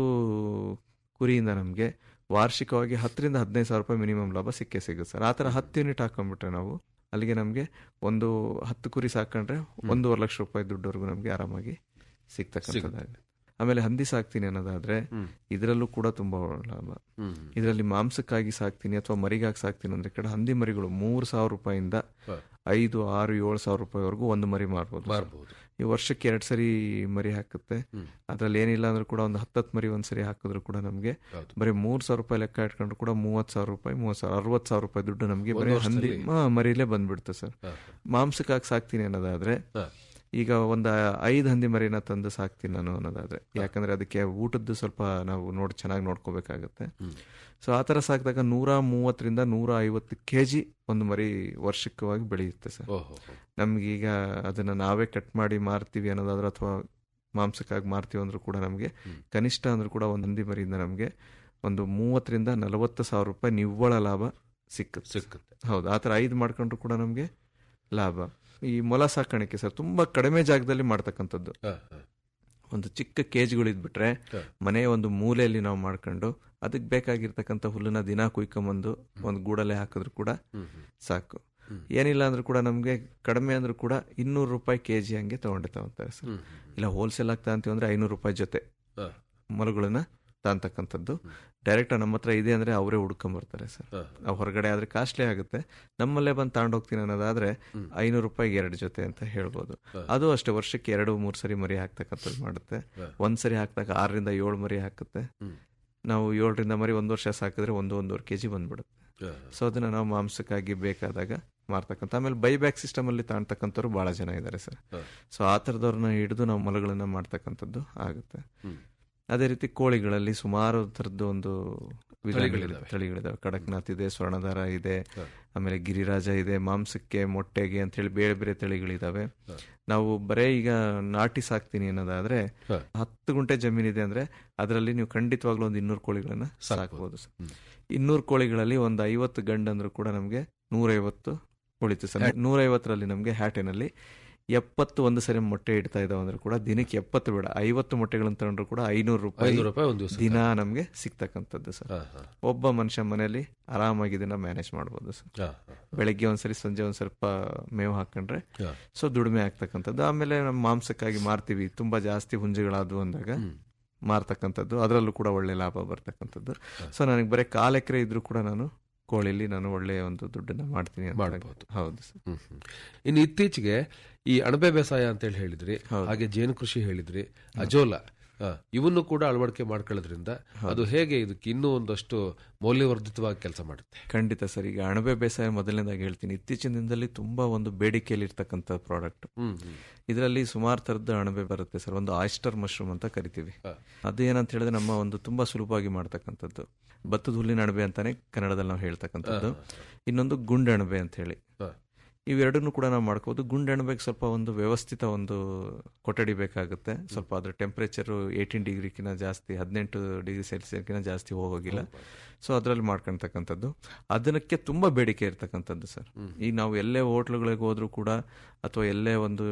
Speaker 1: ಕುರಿಯಿಂದ ನಮಗೆ ವಾರ್ಷಿಕವಾಗಿ ಹತ್ತರಿಂದ ಹದಿನೈದು ಸಾವಿರ ರೂಪಾಯಿ ಮಿನಿಮಮ್ ಲಾಭ ಸಿಕ್ಕೇ ಸಿಗುತ್ತೆ ಸರ್ ಆ ಥರ ಹತ್ತು ಯೂನಿಟ್ ಹಾಕೊಂಡ್ಬಿಟ್ರೆ ನಾವು ಅಲ್ಲಿಗೆ ನಮಗೆ ಒಂದು ಹತ್ತು ಕುರಿ ಸಾಕೊಂಡ್ರೆ ಒಂದೂವರೆ ಲಕ್ಷ ರೂಪಾಯಿ ದುಡ್ಡವರೆಗೂ ನಮಗೆ ಆರಾಮಾಗಿ ಸಿಗ್ತಕ್ಕಂಥದ್ದಾಗುತ್ತೆ ಆಮೇಲೆ ಹಂದಿ ಸಾಕ್ತೀನಿ ಅನ್ನೋದಾದ್ರೆ ಇದರಲ್ಲೂ ಕೂಡ ತುಂಬಾ ಲಾಭ ಇದರಲ್ಲಿ ಮಾಂಸಕ್ಕಾಗಿ ಸಾಕ್ತೀನಿ ಅಥವಾ ಮರಿಗಾಗಿ ಸಾಕ್ತೀನಿ ಅಂದ್ರೆ ಈ ಕಡೆ ಹಂದಿ ಮರಿಗಳು ಮೂರು ಸಾವಿರ ರೂಪಾಯಿಂದ ಐದು ಆರು ಏಳು ಸಾವಿರ ರೂಪಾಯಿವರೆಗೂ ಒಂದು ಮರಿ ಮಾರ್ಬೋದು
Speaker 2: ಮಾರ್ಬೋದು
Speaker 1: ಈ ವರ್ಷಕ್ಕೆ ಎರಡು ಸರಿ ಮರಿ ಹಾಕುತ್ತೆ ಅದ್ರಲ್ಲಿ ಏನಿಲ್ಲ ಅಂದ್ರೂ ಕೂಡ ಒಂದು ಹತ್ತತ್ತು ಮರಿ ಒಂದ್ ಸರಿ ಹಾಕಿದ್ರು ಕೂಡ ನಮಗೆ
Speaker 2: ಹೌದು.
Speaker 1: ಬರೀ ಮೂರ್ ಸಾವಿರ ರೂಪಾಯಿ ಲೆಕ್ಕ ಇಟ್ಕೊಂಡ್ರು ಕೂಡ ಮೂವತ್ತು ಸಾವಿರ ರೂಪಾಯಿ ಮೂವತ್ತು ಸಾವಿರ ಅರವತ್ತು ಸಾವಿರ ರೂಪಾಯಿ ದುಡ್ಡು ನಮಗೆ ಬರೀ
Speaker 2: ಒಂದು
Speaker 1: ಹಂದಿ
Speaker 2: ವರ್ಷದಲ್ಲಿ?
Speaker 1: ಹಾ, ಮರಿಲೇ ಬಂದ್ಬಿಡುತ್ತೆ ಸರ್
Speaker 2: ಹಾ.
Speaker 1: ಮಾಂಸಕ್ಕಾಗಿ ಸಾಕ್ತೀನಿ ಅನ್ನೋದಾದ್ರೆ
Speaker 2: ಹಾ.
Speaker 1: ಈಗ ಒಂದು ಐದು ಹಂದಿ ಮರಿನ ತಂದು ಸಾಕ್ತೀನಿ ನಾನು ಅನ್ನೋದಾದ್ರೆ ಯಾಕಂದ್ರೆ ಅದಕ್ಕೆ ಊಟದ್ದು ಸ್ವಲ್ಪ ನಾವು ನೋಡಿ ಚೆನ್ನಾಗಿ ನೋಡ್ಕೋಬೇಕಾಗತ್ತೆ ಸೊ ಆ ಥರ ಸಾಕಿದಾಗ ನೂರ ಮೂವತ್ತರಿಂದ ನೂರ ಐವತ್ತು ಕೆ ಜಿ ಒಂದು ಮರಿ ವರ್ಷಕ್ಕವಾಗಿ ಬೆಳೆಯುತ್ತೆ ಸರ್
Speaker 2: ಓಹೋ
Speaker 1: ನಮ್ಗೀಗ ಅದನ್ನ ನಾವೇ ಕಟ್ ಮಾಡಿ ಮಾರ್ತೀವಿ ಅನ್ನೋದಾದ್ರೆ ಅಥವಾ ಮಾಂಸಕ್ಕಾಗಿ ಮಾರ್ತೀವಿ ಅಂದ್ರೂ ಕೂಡ ನಮಗೆ ಕನಿಷ್ಠ ಅಂದ್ರೂ ಕೂಡ ಒಂದು ಹಂದಿ ಮರಿಯಿಂದ ನಮಗೆ ಒಂದು ಮೂವತ್ತರಿಂದ ನಲವತ್ತು ಸಾವಿರ ರೂಪಾಯಿ ನಿವ್ವಳ ಲಾಭ ಸಿಕ್ಕುತ್ತೆ
Speaker 2: ಸಿಕ್ಕುತ್ತೆ
Speaker 1: ಹೌದು ಆ ಥರ ಐದು ಮಾಡ್ಕೊಂಡ್ರು ಕೂಡ ನಮಗೆ ಲಾಭ ಈ ಮೊಲ ಸಾಕಾಣಿಕೆ ಸರ್ ತುಂಬಾ ಕಡಿಮೆ ಜಾಗದಲ್ಲಿ ಮಾಡ್ತಕ್ಕಂಥದ್ದು
Speaker 2: ಹಾ, ಹಾ.
Speaker 1: ಒಂದು ಚಿಕ್ಕ ಕೇಜ್ಗಳು ಇದ್ಬಿಟ್ರೆ
Speaker 2: ಹ.
Speaker 1: ಮನೆಯ ಒಂದು ಮೂಲೆಯಲ್ಲಿ ನಾವು ಮಾಡ್ಕೊಂಡು ಅದಕ್ಕೆ ಬೇಕಾಗಿರ್ತಕ್ಕಂಥ ಹುಲ್ಲನ್ನ ದಿನ ಕುಯ್ಕೊಂಬಂದು ಒಂದು ಗೂಡಲ್ಲೇ ಹಾಕಿದ್ರು ಕೂಡ
Speaker 2: ಹ್ಮ್, ಹ್ಮ್.
Speaker 1: ಸಾಕು
Speaker 2: ಹ್ಮ್.
Speaker 1: ಏನಿಲ್ಲ ಅಂದ್ರೂ ಕೂಡ ನಮಗೆ ಕಡಿಮೆ ಅಂದ್ರೂ ಕೂಡ ಇನ್ನೂರು ರೂಪಾಯಿ ಕೆ ಜಿ ಹಂಗೆ ತಗೊಂಡೆ ತಗೊಂತಾರೆ ಸರ್
Speaker 2: ಹ್ಮ್,
Speaker 1: ಇಲ್ಲ ಹೋಲ್ಸೇಲ್ ಆಗ್ತಾ ಅಂತೀವಿ ಅಂದ್ರೆ ಐನೂರು ರೂಪಾಯಿ ಜೊತೆ
Speaker 2: ಹಾ.
Speaker 1: ಮೊಲಗಳನ್ನ ತಾಂತಕ್ಕಂಥದ್ದು ಡೈರೆಕ್ಟ್ ನಮ್ಮ ಹತ್ರ ಇದೆ ಅಂದ್ರೆ ಅವರೇ ಹುಡ್ಕೊಂಬರ್ತಾರೆ ಸರ್
Speaker 2: ಹಾ.
Speaker 1: ನಾವು ಹೊರಗಡೆ ಆದ್ರೆ ಕಾಸ್ಟ್ಲಿ ಆಗುತ್ತೆ ನಮ್ಮಲ್ಲೇ ಬಂದು ತಗೊಂಡೋಗ್ತೀನಿ ಅನ್ನೋದಾದ್ರೆ ಐನೂರು ರೂಪಾಯಿಗೆ ಎರಡು ಜೊತೆ ಅಂತ ಹೇಳ್ಬೋದು ಅದು ಅಷ್ಟೇ ವರ್ಷಕ್ಕೆ ಎರಡು ಮೂರು ಸರಿ ಮರಿ ಹಾಕ್ತಕ್ಕಂಥದ್ದು ಮಾಡುತ್ತೆ
Speaker 2: ಹಾ.
Speaker 1: ಒಂದ್ ಸರಿ ಹಾಕ್ದಾಗ ಆರರಿಂದ ಏಳು ಮರಿ ಹಾಕುತ್ತೆ
Speaker 2: ಹ್ಮ್.
Speaker 1: ನಾವು ಏಳರಿಂದ ಮರಿ ಒಂದು ವರ್ಷ ಸಾಕಿದ್ರೆ ಒಂದು ಒಂದೂವರೆ ಕೆ ಜಿ ಬಂದ್ಬಿಡುತ್ತೆ
Speaker 2: ಹಾ.
Speaker 1: ಸೊ ಅದನ್ನ ನಾವು ಮಾಂಸಕ್ಕಾಗಿ ಬೇಕಾದಾಗ ಮಾರ್ತಕ್ಕಂಥ ಆಮೇಲೆ ಬೈಬ್ಯಾಕ್ ಸಿಸ್ಟಮ್ ಅಲ್ಲಿ ತಾಣ್ತಕ್ಕಂಥವ್ರು ಬಹಳ ಜನ ಇದ್ದಾರೆ ಸರ್
Speaker 2: ಹಾ.
Speaker 1: ಸೊ ಆ ಥರದವ್ರನ್ನ ಹಿಡಿದು ನಾವು ಮೊಲಗಳನ್ನ ಮಾಡ್ತಕ್ಕಂಥದ್ದು ಆಗುತ್ತೆ
Speaker 2: ಹ್ಮ್.
Speaker 1: ಅದೇ ರೀತಿ ಕೋಳಿಗಳಲ್ಲಿ ಸುಮಾರು ಥರದ್ದು ಒಂದು ವಿಧಗಳಿದೆ
Speaker 2: ತಳಿಗಳಿದಾವೆ.
Speaker 1: ತಳಿಗಳಿದಾವೆ ಕಡಕ್ನಾಥ್ ಇದೆ ಸ್ವರ್ಣದಾರ ಇದೆ
Speaker 2: ಹಾ.
Speaker 1: ಆಮೇಲೆ ಗಿರಿರಾಜ ಇದೆ ಮಾಂಸಕ್ಕೆ ಮೊಟ್ಟೆಗೆ ಅಂತ ಹೇಳಿ ಬೇರೆ ಬೇರೆ ತಳಿಗಳಿದಾವೆ
Speaker 2: ಹಾ.
Speaker 1: ನಾವು ಬರೇ ಈಗ ನಾಟಿ ಸಾಕ್ತೀನಿ ಅನ್ನೋದಾದ್ರೆ
Speaker 2: ಹಾ.
Speaker 1: ಹತ್ತು ಗುಂಟೆ ಜಮೀನಿದೆ ಅಂದ್ರೆ ಅದರಲ್ಲಿ ನೀವು ಖಂಡಿತವಾಗ್ಲೂ ಒಂದು ಇನ್ನೂರು ಕೋಳಿಗಳನ್ನ ಸಾಕ್ಬೋದು ಸರ್
Speaker 2: ಹ್ಮ್.
Speaker 1: ಇನ್ನೂರು ಕೋಳಿಗಳಲ್ಲಿ ಒಂದು ಐವತ್ತು ಗಂಡು ಅಂದ್ರೂ ಕೂಡ ನಮಗೆ ನೂರೈವತ್ತು ಉಳಿತು ಸರ್ ನೂರೈವತ್ತರಲ್ಲಿ ನಮಗೆ ಹ್ಯಾಟಿನಲ್ಲಿ ಎಪ್ಪತ್ತು ಒಂದು ಸರಿ ಮೊಟ್ಟೆ ಇಡ್ತಾ ಇದಾವೆ ಅಂದ್ರೆ ಕೂಡ ದಿನಕ್ಕೆ ಎಪ್ಪತ್ತು ಬೇಡ ಐವತ್ತು ಮೊಟ್ಟೆಗಳನ್ನು ತಗೊಂಡ್ರು ಕೂಡ ಐನೂರು ರೂಪಾಯಿ
Speaker 2: ಐನೂರು ರೂಪಾಯಿ ಒಂದು ದಿವಸ
Speaker 1: ದಿನ ನಮಗೆ ಸಿಗ್ತಕ್ಕಂಥದ್ದು ಸರ್
Speaker 2: ಹಾ, ಹಾ.
Speaker 1: ಒಬ್ಬ ಮನುಷ್ಯ ಮನೆಯಲ್ಲಿ ಆರಾಮಾಗಿ ಇದನ್ನ ಮ್ಯಾನೇಜ್ ಮಾಡ್ಬೋದು ಸರ್
Speaker 2: ಹಾ, ಹಾ.
Speaker 1: ಬೆಳಗ್ಗೆ ಒಂದ್ಸರಿ ಸಂಜೆ ಒಂದ್ ಸ್ವಲ್ಪ ಮೇವು ಹಾಕೊಂಡ್ರೆ
Speaker 2: ಹಾ.
Speaker 1: ಸೊ ದುಡಿಮೆ ಆಗ್ತಕ್ಕಂಥದ್ದು ಆಮೇಲೆ ನಮ್ಮ ಮಾಂಸಕ್ಕಾಗಿ ಮಾರ್ತೀವಿ ತುಂಬಾ ಜಾಸ್ತಿ ಹುಂಜಗಳಾದವು ಅಂದಾಗ
Speaker 2: ಹ್ಮ್.
Speaker 1: ಮಾರ್ತಕ್ಕಂಥದ್ದು ಅದರಲ್ಲೂ ಕೂಡ ಒಳ್ಳೆ ಲಾಭ ಬರ್ತಕ್ಕಂಥದ್ದು ಸೊ ನನಗೆ ಬರೀ ಕಾಲ್ ಎಕರೆ ಇದ್ರೂ ಕೂಡ ನಾನು ಕೋಳಿಲಿ ನಾನು ಒಳ್ಳೆಯ ಒಂದು ದುಡ್ಡನ್ನ ಮಾಡ್ತೀನಿ ಅಂತ
Speaker 2: ಮಾಡ್ಬೋದು.
Speaker 1: ಹೌದು ಸರ್
Speaker 2: ಹ್ಮ್, ಹ್ಮ್. ಇನ್ನು ಇತ್ತೀಚೆಗೆ ಈ ಅಣಬೆ ಬೇಸಾಯ ಅಂತ ಹೇಳಿ ಹೇಳಿದ್ರಿ
Speaker 1: ಹೌದು.
Speaker 2: ಹಾಗೆ ಜೇನು ಕೃಷಿ ಹೇಳಿದ್ರಿ ಅಜೋಲ ಆ, ಇವನ್ನು ಕೂಡ ಅಳವಡಿಕೆ ಮಾಡ್ಕೊಳ್ಳೋದ್ರಿಂದ ಅದು ಹೇಗೆ ಇದಕ್ಕೆ ಇನ್ನೂ ಒಂದಷ್ಟು ಮೌಲ್ಯವರ್ಧಿತವಾಗಿ ಕೆಲಸ ಮಾಡುತ್ತೆ
Speaker 1: ಖಂಡಿತ ಸರ್ ಈಗ ಅಣಬೆ ಬೇಸಾಯ ಮೊದಲನೇದಾಗಿ ಹೇಳ್ತೀನಿ ಇತ್ತೀಚಿನ ದಿನದಲ್ಲಿ ತುಂಬಾ ಒಂದು ಬೇಡಿಕೆಯಲ್ಲಿ ಇರ್ತಕ್ಕಂಥ ಪ್ರಾಡಕ್ಟ್
Speaker 2: ಹ್ಮ್ ಹ್ಮ್.
Speaker 1: ಇದರಲ್ಲಿ ಸುಮಾರು ತರದ ಅಣಬೆ ಬರುತ್ತೆ ಸರ್ ಒಂದು ಆಯಿಸ್ಟರ್ ಮಶ್ರೂಮ್ ಅಂತ ಕರಿತೀವಿ
Speaker 2: ಹಾ.
Speaker 1: ಅದು ಏನಂತ ಹೇಳಿದ್ರೆ ನಮ್ಮ ಒಂದು ತುಂಬಾ ಸುಲಭವಾಗಿ ಮಾಡ್ತಕ್ಕಂಥದ್ದು ಭತ್ತದ ಹುಲ್ಲಿನ ಅಣಬೆ ಅಂತಾನೆ ಕನ್ನಡದಲ್ಲಿ ನಾವು ಹೇಳ್ತಕ್ಕಂಥದ್ದು ಇನ್ನೊಂದು ಗುಂಡು ಅಣಬೆ ಅಂತ ಹೇಳಿ
Speaker 2: ಹಾ.
Speaker 1: ಇವೆರಡನ್ನು ಕೂಡ ನಾವು ಮಾಡ್ಕೋಬಹುದು ಗುಂಡು ಅಣಬೆಗೆ ಸ್ವಲ್ಪ ಒಂದು ವ್ಯವಸ್ಥಿತ ಒಂದು ಕೊಠಡಿ ಬೇಕಾಗುತ್ತೆ ಸ್ವಲ್ಪ ಅದ್ರ ಟೆಂಪರೇಚರ್ ಏಯ್ಟೀನ್ ಡಿಗ್ರಿಕಿನ ಜಾಸ್ತಿ ಹದಿನೆಂಟು ಡಿಗ್ರಿ ಸೆಲ್ಸಿಯಸ್ಕಿನ ಜಾಸ್ತಿ ಹೋಗೋಗಿಲ್ಲ ಸೊ ಅದರಲ್ಲಿ ಮಾಡ್ಕೊಳ್ತಕ್ಕಂಥದ್ದು ಅದಕ್ಕೆ ತುಂಬಾ ಬೇಡಿಕೆ ಇರ್ತಕ್ಕಂಥದ್ದು ಸರ್ ಈಗ ನಾವು ಎಲ್ಲೇ ಹೋಟ್ಲುಗಳಿಗೆ ಹೋದ್ರೂ ಕೂಡ ಅಥವಾ ಎಲ್ಲೇ ಒಂದು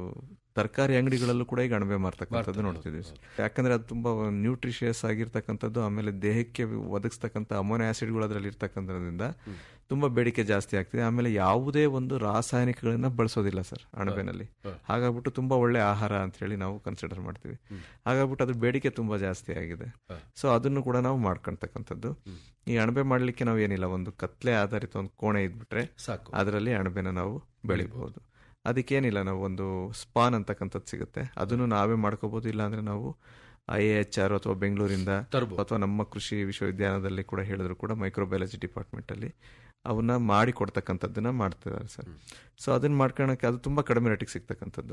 Speaker 1: ತರಕಾರಿ ಅಂಗಡಿಗಳಲ್ಲೂ ಕೂಡ ಈಗ ಅಣಬೆ ಮಾರ್ತಕ್ಕಂಥದ್ದು ನೋಡ್ತಿದ್ದೀವಿ ಸರ್. ಯಾಕಂದ್ರೆ ಅದು ತುಂಬಾ ನ್ಯೂಟ್ರಿಷಿಯಸ್ ಆಗಿರ್ತಕ್ಕಂಥದ್ದು ಆಮೇಲೆ ದೇಹಕ್ಕೆ ಒದಗಿಸ್ತಕ್ಕಂಥ ಅಮೋನೋ ಆಸಿಡ್ಗಳು ಅದರಲ್ಲಿ ಇರ್ತಕ್ಕಂಥದ್ರಿಂದ ತುಂಬಾ ಬೇಡಿಕೆ ಜಾಸ್ತಿ ಆಗ್ತಿದೆ ಆಮೇಲೆ ಯಾವುದೇ ಒಂದು ರಾಸಾಯನಿಕಗಳನ್ನ ಬಳಸೋದಿಲ್ಲ ಸರ್ ಅಣಬೆನಲ್ಲಿ ಹಾಗಾಗ್ಬಿಟ್ಟು ತುಂಬಾ ಒಳ್ಳೆ ಆಹಾರ ಅಂತ ಹೇಳಿ ನಾವು ಕನ್ಸಿಡರ್ ಮಾಡ್ತೀವಿ ಹಾಗಾಗ್ಬಿಟ್ಟು ಅದ್ರ ಬೇಡಿಕೆ ತುಂಬಾ ಜಾಸ್ತಿ ಆಗಿದೆ ಸೊ ಅದನ್ನು ಕೂಡ ನಾವು ಮಾಡ್ಕೊಳ್ತಕ್ಕಂಥದ್ದು ಈ ಅಣಬೆ ಮಾಡ್ಲಿಕ್ಕೆ ನಾವು ಏನಿಲ್ಲ ಒಂದು ಕತ್ಲೆ ಆಧಾರಿತ ಒಂದು ಕೋಣೆ ಇದ್ಬಿಟ್ರೆ
Speaker 2: ಸಾಕು
Speaker 1: ಅದರಲ್ಲಿ ಅಣಬೆನ ನಾವು ಬೆಳಿಬಹುದು ಅದಕ್ಕೇನಿಲ್ಲ ನಾವು ಒಂದು ಸ್ಪಾನ್ ಅಂತಕ್ಕಂಥದ್ದು ಸಿಗುತ್ತೆ ಅದನ್ನು ನಾವೇ ಮಾಡ್ಕೋಬಹುದು ಇಲ್ಲ ಅಂದ್ರೆ ನಾವು ಐ ಎಚ್ ಆರ್ ಅಥವಾ ಬೆಂಗಳೂರಿಂದ
Speaker 2: ತರ್ಬೋದು.
Speaker 1: ಅಥವಾ ನಮ್ಮ ಕೃಷಿ ವಿಶ್ವವಿದ್ಯಾಲಯದಲ್ಲಿ ಕೂಡ ಹೇಳಿದ್ರು ಕೂಡ ಮೈಕ್ರೋಬಯಾಲಜಿ ಡಿಪಾರ್ಟ್ಮೆಂಟ್ ಅಲ್ಲಿ ಅವನ್ನ ಮಾಡಿ ಕೊಡ್ತಕ್ಕಂಥದ್ದನ್ನ ಮಾಡ್ತಿದ್ದಾರೆ ಸರ್ ಸೊ ಅದನ್ನ ಮಾಡ್ಕೊಳಕ್ಕೆ ಅದು ತುಂಬಾ ಕಡಿಮೆ ರೇಟಿಗೆ ಸಿಗ್ತಕ್ಕಂಥದ್ದು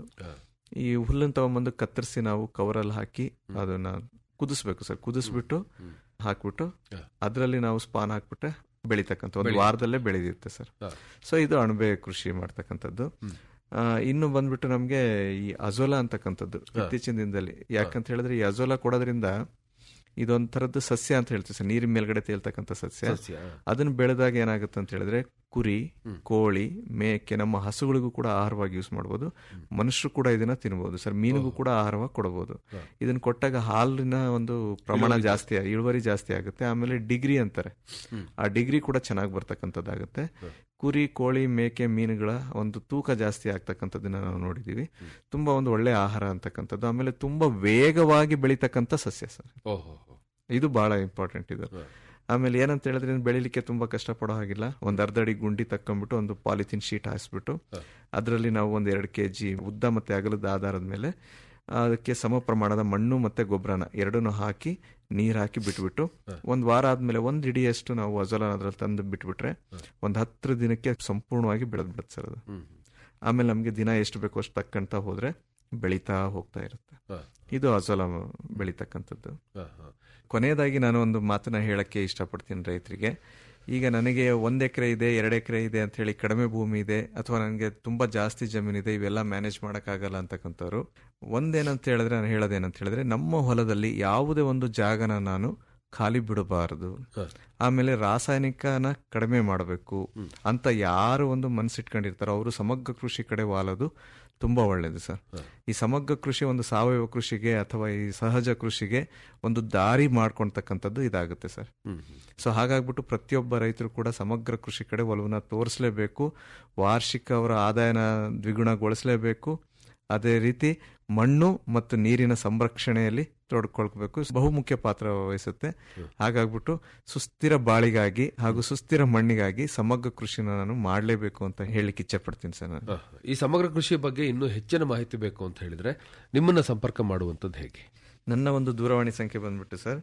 Speaker 1: ಈ ಹುಲ್ಲನ್ನು ತಗೊಂಬಂದು ಕತ್ತರಿಸಿ ನಾವು ಕವರಲ್ಲಿ ಹಾಕಿ ಅದನ್ನ ಕುದಿಸ್ಬೇಕು ಸರ್ ಕುದಿಸ್ಬಿಟ್ಟು ಹಾಕ್ಬಿಟ್ಟು ಅದರಲ್ಲಿ ನಾವು ಸ್ಪಾನ್ ಹಾಕ್ಬಿಟ್ಟೆ ಬೆಳಿತಕ್ಕಂಥ ಒಂದು ವಾರದಲ್ಲೇ ಬೆಳೆದಿರುತ್ತೆ ಸರ್ ಸೊ ಇದು ಅಣಬೆ ಕೃಷಿ ಮಾಡ್ತಕ್ಕಂಥದ್ದು ಆ, ಇನ್ನು ಬಂದ್ಬಿಟ್ಟು ನಮ್ಗೆ ಈ ಅಜೋಲಾ ಅಂತಕ್ಕಂಥದ್ದು ಇತ್ತೀಚಿನ ದಿನದಲ್ಲಿ ಯಾಕಂತ ಹೇಳಿದ್ರೆ ಈ ಅಜೋಲಾ ಕೊಡೋದ್ರಿಂದ ಇದೊಂಥರದ್ದು ಸಸ್ಯ ಅಂತ ಹೇಳ್ತೀವಿ ಸರ್ ನೀರಿನ ಮೇಲ್ಗಡೆ ತೇಲ್ತಕ್ಕಂಥ ಸಸ್ಯ
Speaker 2: ಸಸ್ಯ.
Speaker 1: ಅದನ್ನ ಬೆಳೆದಾಗ ಏನಾಗುತ್ತೆ ಅಂತ ಹೇಳಿದ್ರೆ ಕುರಿ ಕೋಳಿ ಮೇಕೆ ನಮ್ಮ ಹಸುಗಳಿಗೂ ಕೂಡ ಆಹಾರವಾಗಿ ಯೂಸ್ ಮಾಡ್ಬೋದು ಮನುಷ್ಯರು ಕೂಡ ಇದನ್ನ ತಿನ್ಬೋದು ಸರ್ ಮೀನಿಗೂ ಕೂಡ ಆಹಾರವಾಗಿ ಕೊಡಬಹುದು ಇದನ್ನ ಕೊಟ್ಟಾಗ ಹಾಲಿನ ಒಂದು ಪ್ರಮಾಣ ಜಾಸ್ತಿ ಆ- ಇಳುವರಿ ಜಾಸ್ತಿ ಆಗುತ್ತೆ ಆಮೇಲೆ ಡಿಗ್ರಿ ಅಂತಾರೆ ಆ ಡಿಗ್ರಿ ಕೂಡ ಚೆನ್ನಾಗಿ ಬರ್ತಕ್ಕಂಥದ್ದಾಗುತ್ತೆ ಕುರಿ ಕೋಳಿ ಮೇಕೆ ಮೀನುಗಳ ಒಂದು ತೂಕ ಜಾಸ್ತಿ ಆಗ್ತಕ್ಕಂಥದ್ದನ್ನ ನಾವು ನೋಡಿದೀವಿ ತುಂಬಾ ಒಂದು ಒಳ್ಳೆ ಆಹಾರ ಅಂತಕ್ಕಂಥದ್ದು ಆಮೇಲೆ ತುಂಬಾ ವೇಗವಾಗಿ ಬೆಳೀತಕ್ಕಂಥ ಸಸ್ಯ ಸರ್
Speaker 2: ಓಹೋ
Speaker 1: ಇದು ಬಹಳ ಇಂಪಾರ್ಟೆಂಟ್ ಇದು ಆಮೇಲೆ ಏನಂತ ಹೇಳಿದ್ರೆ ಇನ್ನು ಬೆಳಿಲಿಕ್ಕೆ ತುಂಬಾ ಕಷ್ಟಪಡೋ ಹಾಗಿಲ್ಲ ಒಂದ್ ಅರ್ಧ ಅಡಿ ಗುಂಡಿ ತಕ್ಕೊಂಡ್ಬಿಟ್ಟು ಒಂದು ಪಾಲಿಥಿನ್ ಶೀಟ್ ಹಾಯಿಸ್ಬಿಟ್ಟು ಅದರಲ್ಲಿ ನಾವು ಒಂದ್ ಎರಡು ಕೆ ಜಿ ಉದ್ದ ಮತ್ತೆ ಅಗಲದ ಆಧಾರದ ಮೇಲೆ ಅದಕ್ಕೆ ಸಮ ಪ್ರಮಾಣದ ಮಣ್ಣು ಮತ್ತೆ ಗೊಬ್ಬರನ ಎರಡನ್ನೂ ಹಾಕಿ ನೀರ್ ಹಾಕಿ ಬಿಟ್ಬಿಟ್ಟು ಒಂದ್ ವಾರ ಆದ್ಮೇಲೆ ಒಂದ್ ಇಡಿಯಷ್ಟು ನಾವು ಅಜೋಲನ ಅದ್ರಲ್ಲಿ ತಂದು ಬಿಟ್ಬಿಟ್ರೆ ಒಂದ್ ಹತ್ತು ದಿನಕ್ಕೆ ಸಂಪೂರ್ಣವಾಗಿ ಬೆಳೆದ್ ಬಿಡುತ್ತೆ ಸರ್ ಅದು ಆಮೇಲೆ ನಮ್ಗೆ ದಿನ ಎಷ್ಟು ಬೇಕೋ ಅಷ್ಟು ತಕ್ಕಂತ ಹೋದ್ರೆ ಬೆಳೀತಾ ಹೋಗ್ತಾ ಇರುತ್ತೆ ಇದು ಅಜೋಲ ಬೆಳೀತಕ್ಕಂಥದ್ದು ಕೊನೆಯದಾಗಿ ನಾನು ಒಂದು ಮಾತನ್ನ ಹೇಳಕ್ಕೆ ಇಷ್ಟಪಡ್ತೀನಿ ರೈತರಿಗೆ ಈಗ ನನಗೆ ಒಂದ್ ಎಕರೆ ಇದೆ ಎರಡು ಎಕರೆ ಇದೆ ಅಂತ ಹೇಳಿ ಕಡಿಮೆ ಭೂಮಿ ಇದೆ ಅಥವಾ ನನಗೆ ತುಂಬಾ ಜಾಸ್ತಿ ಜಮೀನಿದೆ ಇವೆಲ್ಲ ಮ್ಯಾನೇಜ್ ಮಾಡಕ್ಕಾಗಲ್ಲ ಅಂತಕ್ಕಂಥವ್ರು ಒಂದೇನಂತ ಹೇಳಿದ್ರೆ ನಾನು ಹೇಳೋದೇನಂತ ಹೇಳಿದ್ರೆ ನಮ್ಮ ಹೊಲದಲ್ಲಿ ಯಾವುದೇ ಒಂದು ಜಾಗನ ನಾನು ಖಾಲಿ ಬಿಡಬಾರದು ಆಮೇಲೆ ರಾಸಾಯನಿಕನ ಕಡಿಮೆ ಮಾಡಬೇಕು ಅಂತ ಯಾರು ಒಂದು ಮನಸ್ಸಿಟ್ಕೊಂಡಿರ್ತಾರೋ ಅವರು ಸಮಗ್ರ ಕೃಷಿ ಕಡೆ ವಾಲೋದು ತುಂಬಾ ಒಳ್ಳೇದು ಸರ್ ಈ ಸಮಗ್ರ ಕೃಷಿ ಒಂದು ಸಾವಯವ ಕೃಷಿಗೆ ಅಥವಾ ಈ ಸಹಜ ಕೃಷಿಗೆ ಒಂದು ದಾರಿ ಮಾಡ್ಕೊಳ್ತಕ್ಕಂಥದ್ದು ಇದಾಗುತ್ತೆ ಸರ್ ಸೊ ಹಾಗಾಗ್ಬಿಟ್ಟು ಪ್ರತಿಯೊಬ್ಬ ರೈತರು ಕೂಡ ಸಮಗ್ರ ಕೃಷಿ ಕಡೆ ಒಲವನ್ನ ತೋರಿಸಲೇಬೇಕು ವಾರ್ಷಿಕ ಅವರ ಆದಾಯನ ದ್ವಿಗುಣಗೊಳಿಸಲೇಬೇಕು ಅದೇ ರೀತಿ ಮಣ್ಣು ಮತ್ತು ನೀರಿನ ಸಂರಕ್ಷಣೆಯಲ್ಲಿ ತೊಡ್ಕೊಳ್ಬೇಕು ಬಹುಮುಖ್ಯ ಪಾತ್ರ ವಹಿಸುತ್ತೆ ಹಾಗಾಗ್ಬಿಟ್ಟು ಸುಸ್ಥಿರ ಬಾಳಿಗಾಗಿ ಹಾಗೂ ಸುಸ್ಥಿರ ಮಣ್ಣಿಗಾಗಿ ಸಮಗ್ರ ಕೃಷಿನ ನಾನು ಮಾಡಲೇಬೇಕು ಅಂತ ಹೇಳಲಿಕ್ಕೆ ಇಚ್ಛೆ ಪಡ್ತೀನಿ ಸರ್ ನಾನು
Speaker 2: ಈ ಸಮಗ್ರ ಕೃಷಿ ಬಗ್ಗೆ ಇನ್ನೂ ಹೆಚ್ಚಿನ ಮಾಹಿತಿ ಬೇಕು ಅಂತ ಹೇಳಿದ್ರೆ ನಿಮ್ಮನ್ನ ಸಂಪರ್ಕ ಮಾಡುವಂಥದ್ದು ಹೇಗೆ
Speaker 1: ನನ್ನ ಒಂದು ದೂರವಾಣಿ ಸಂಖ್ಯೆ ಬಂದ್ಬಿಟ್ಟು ಸರ್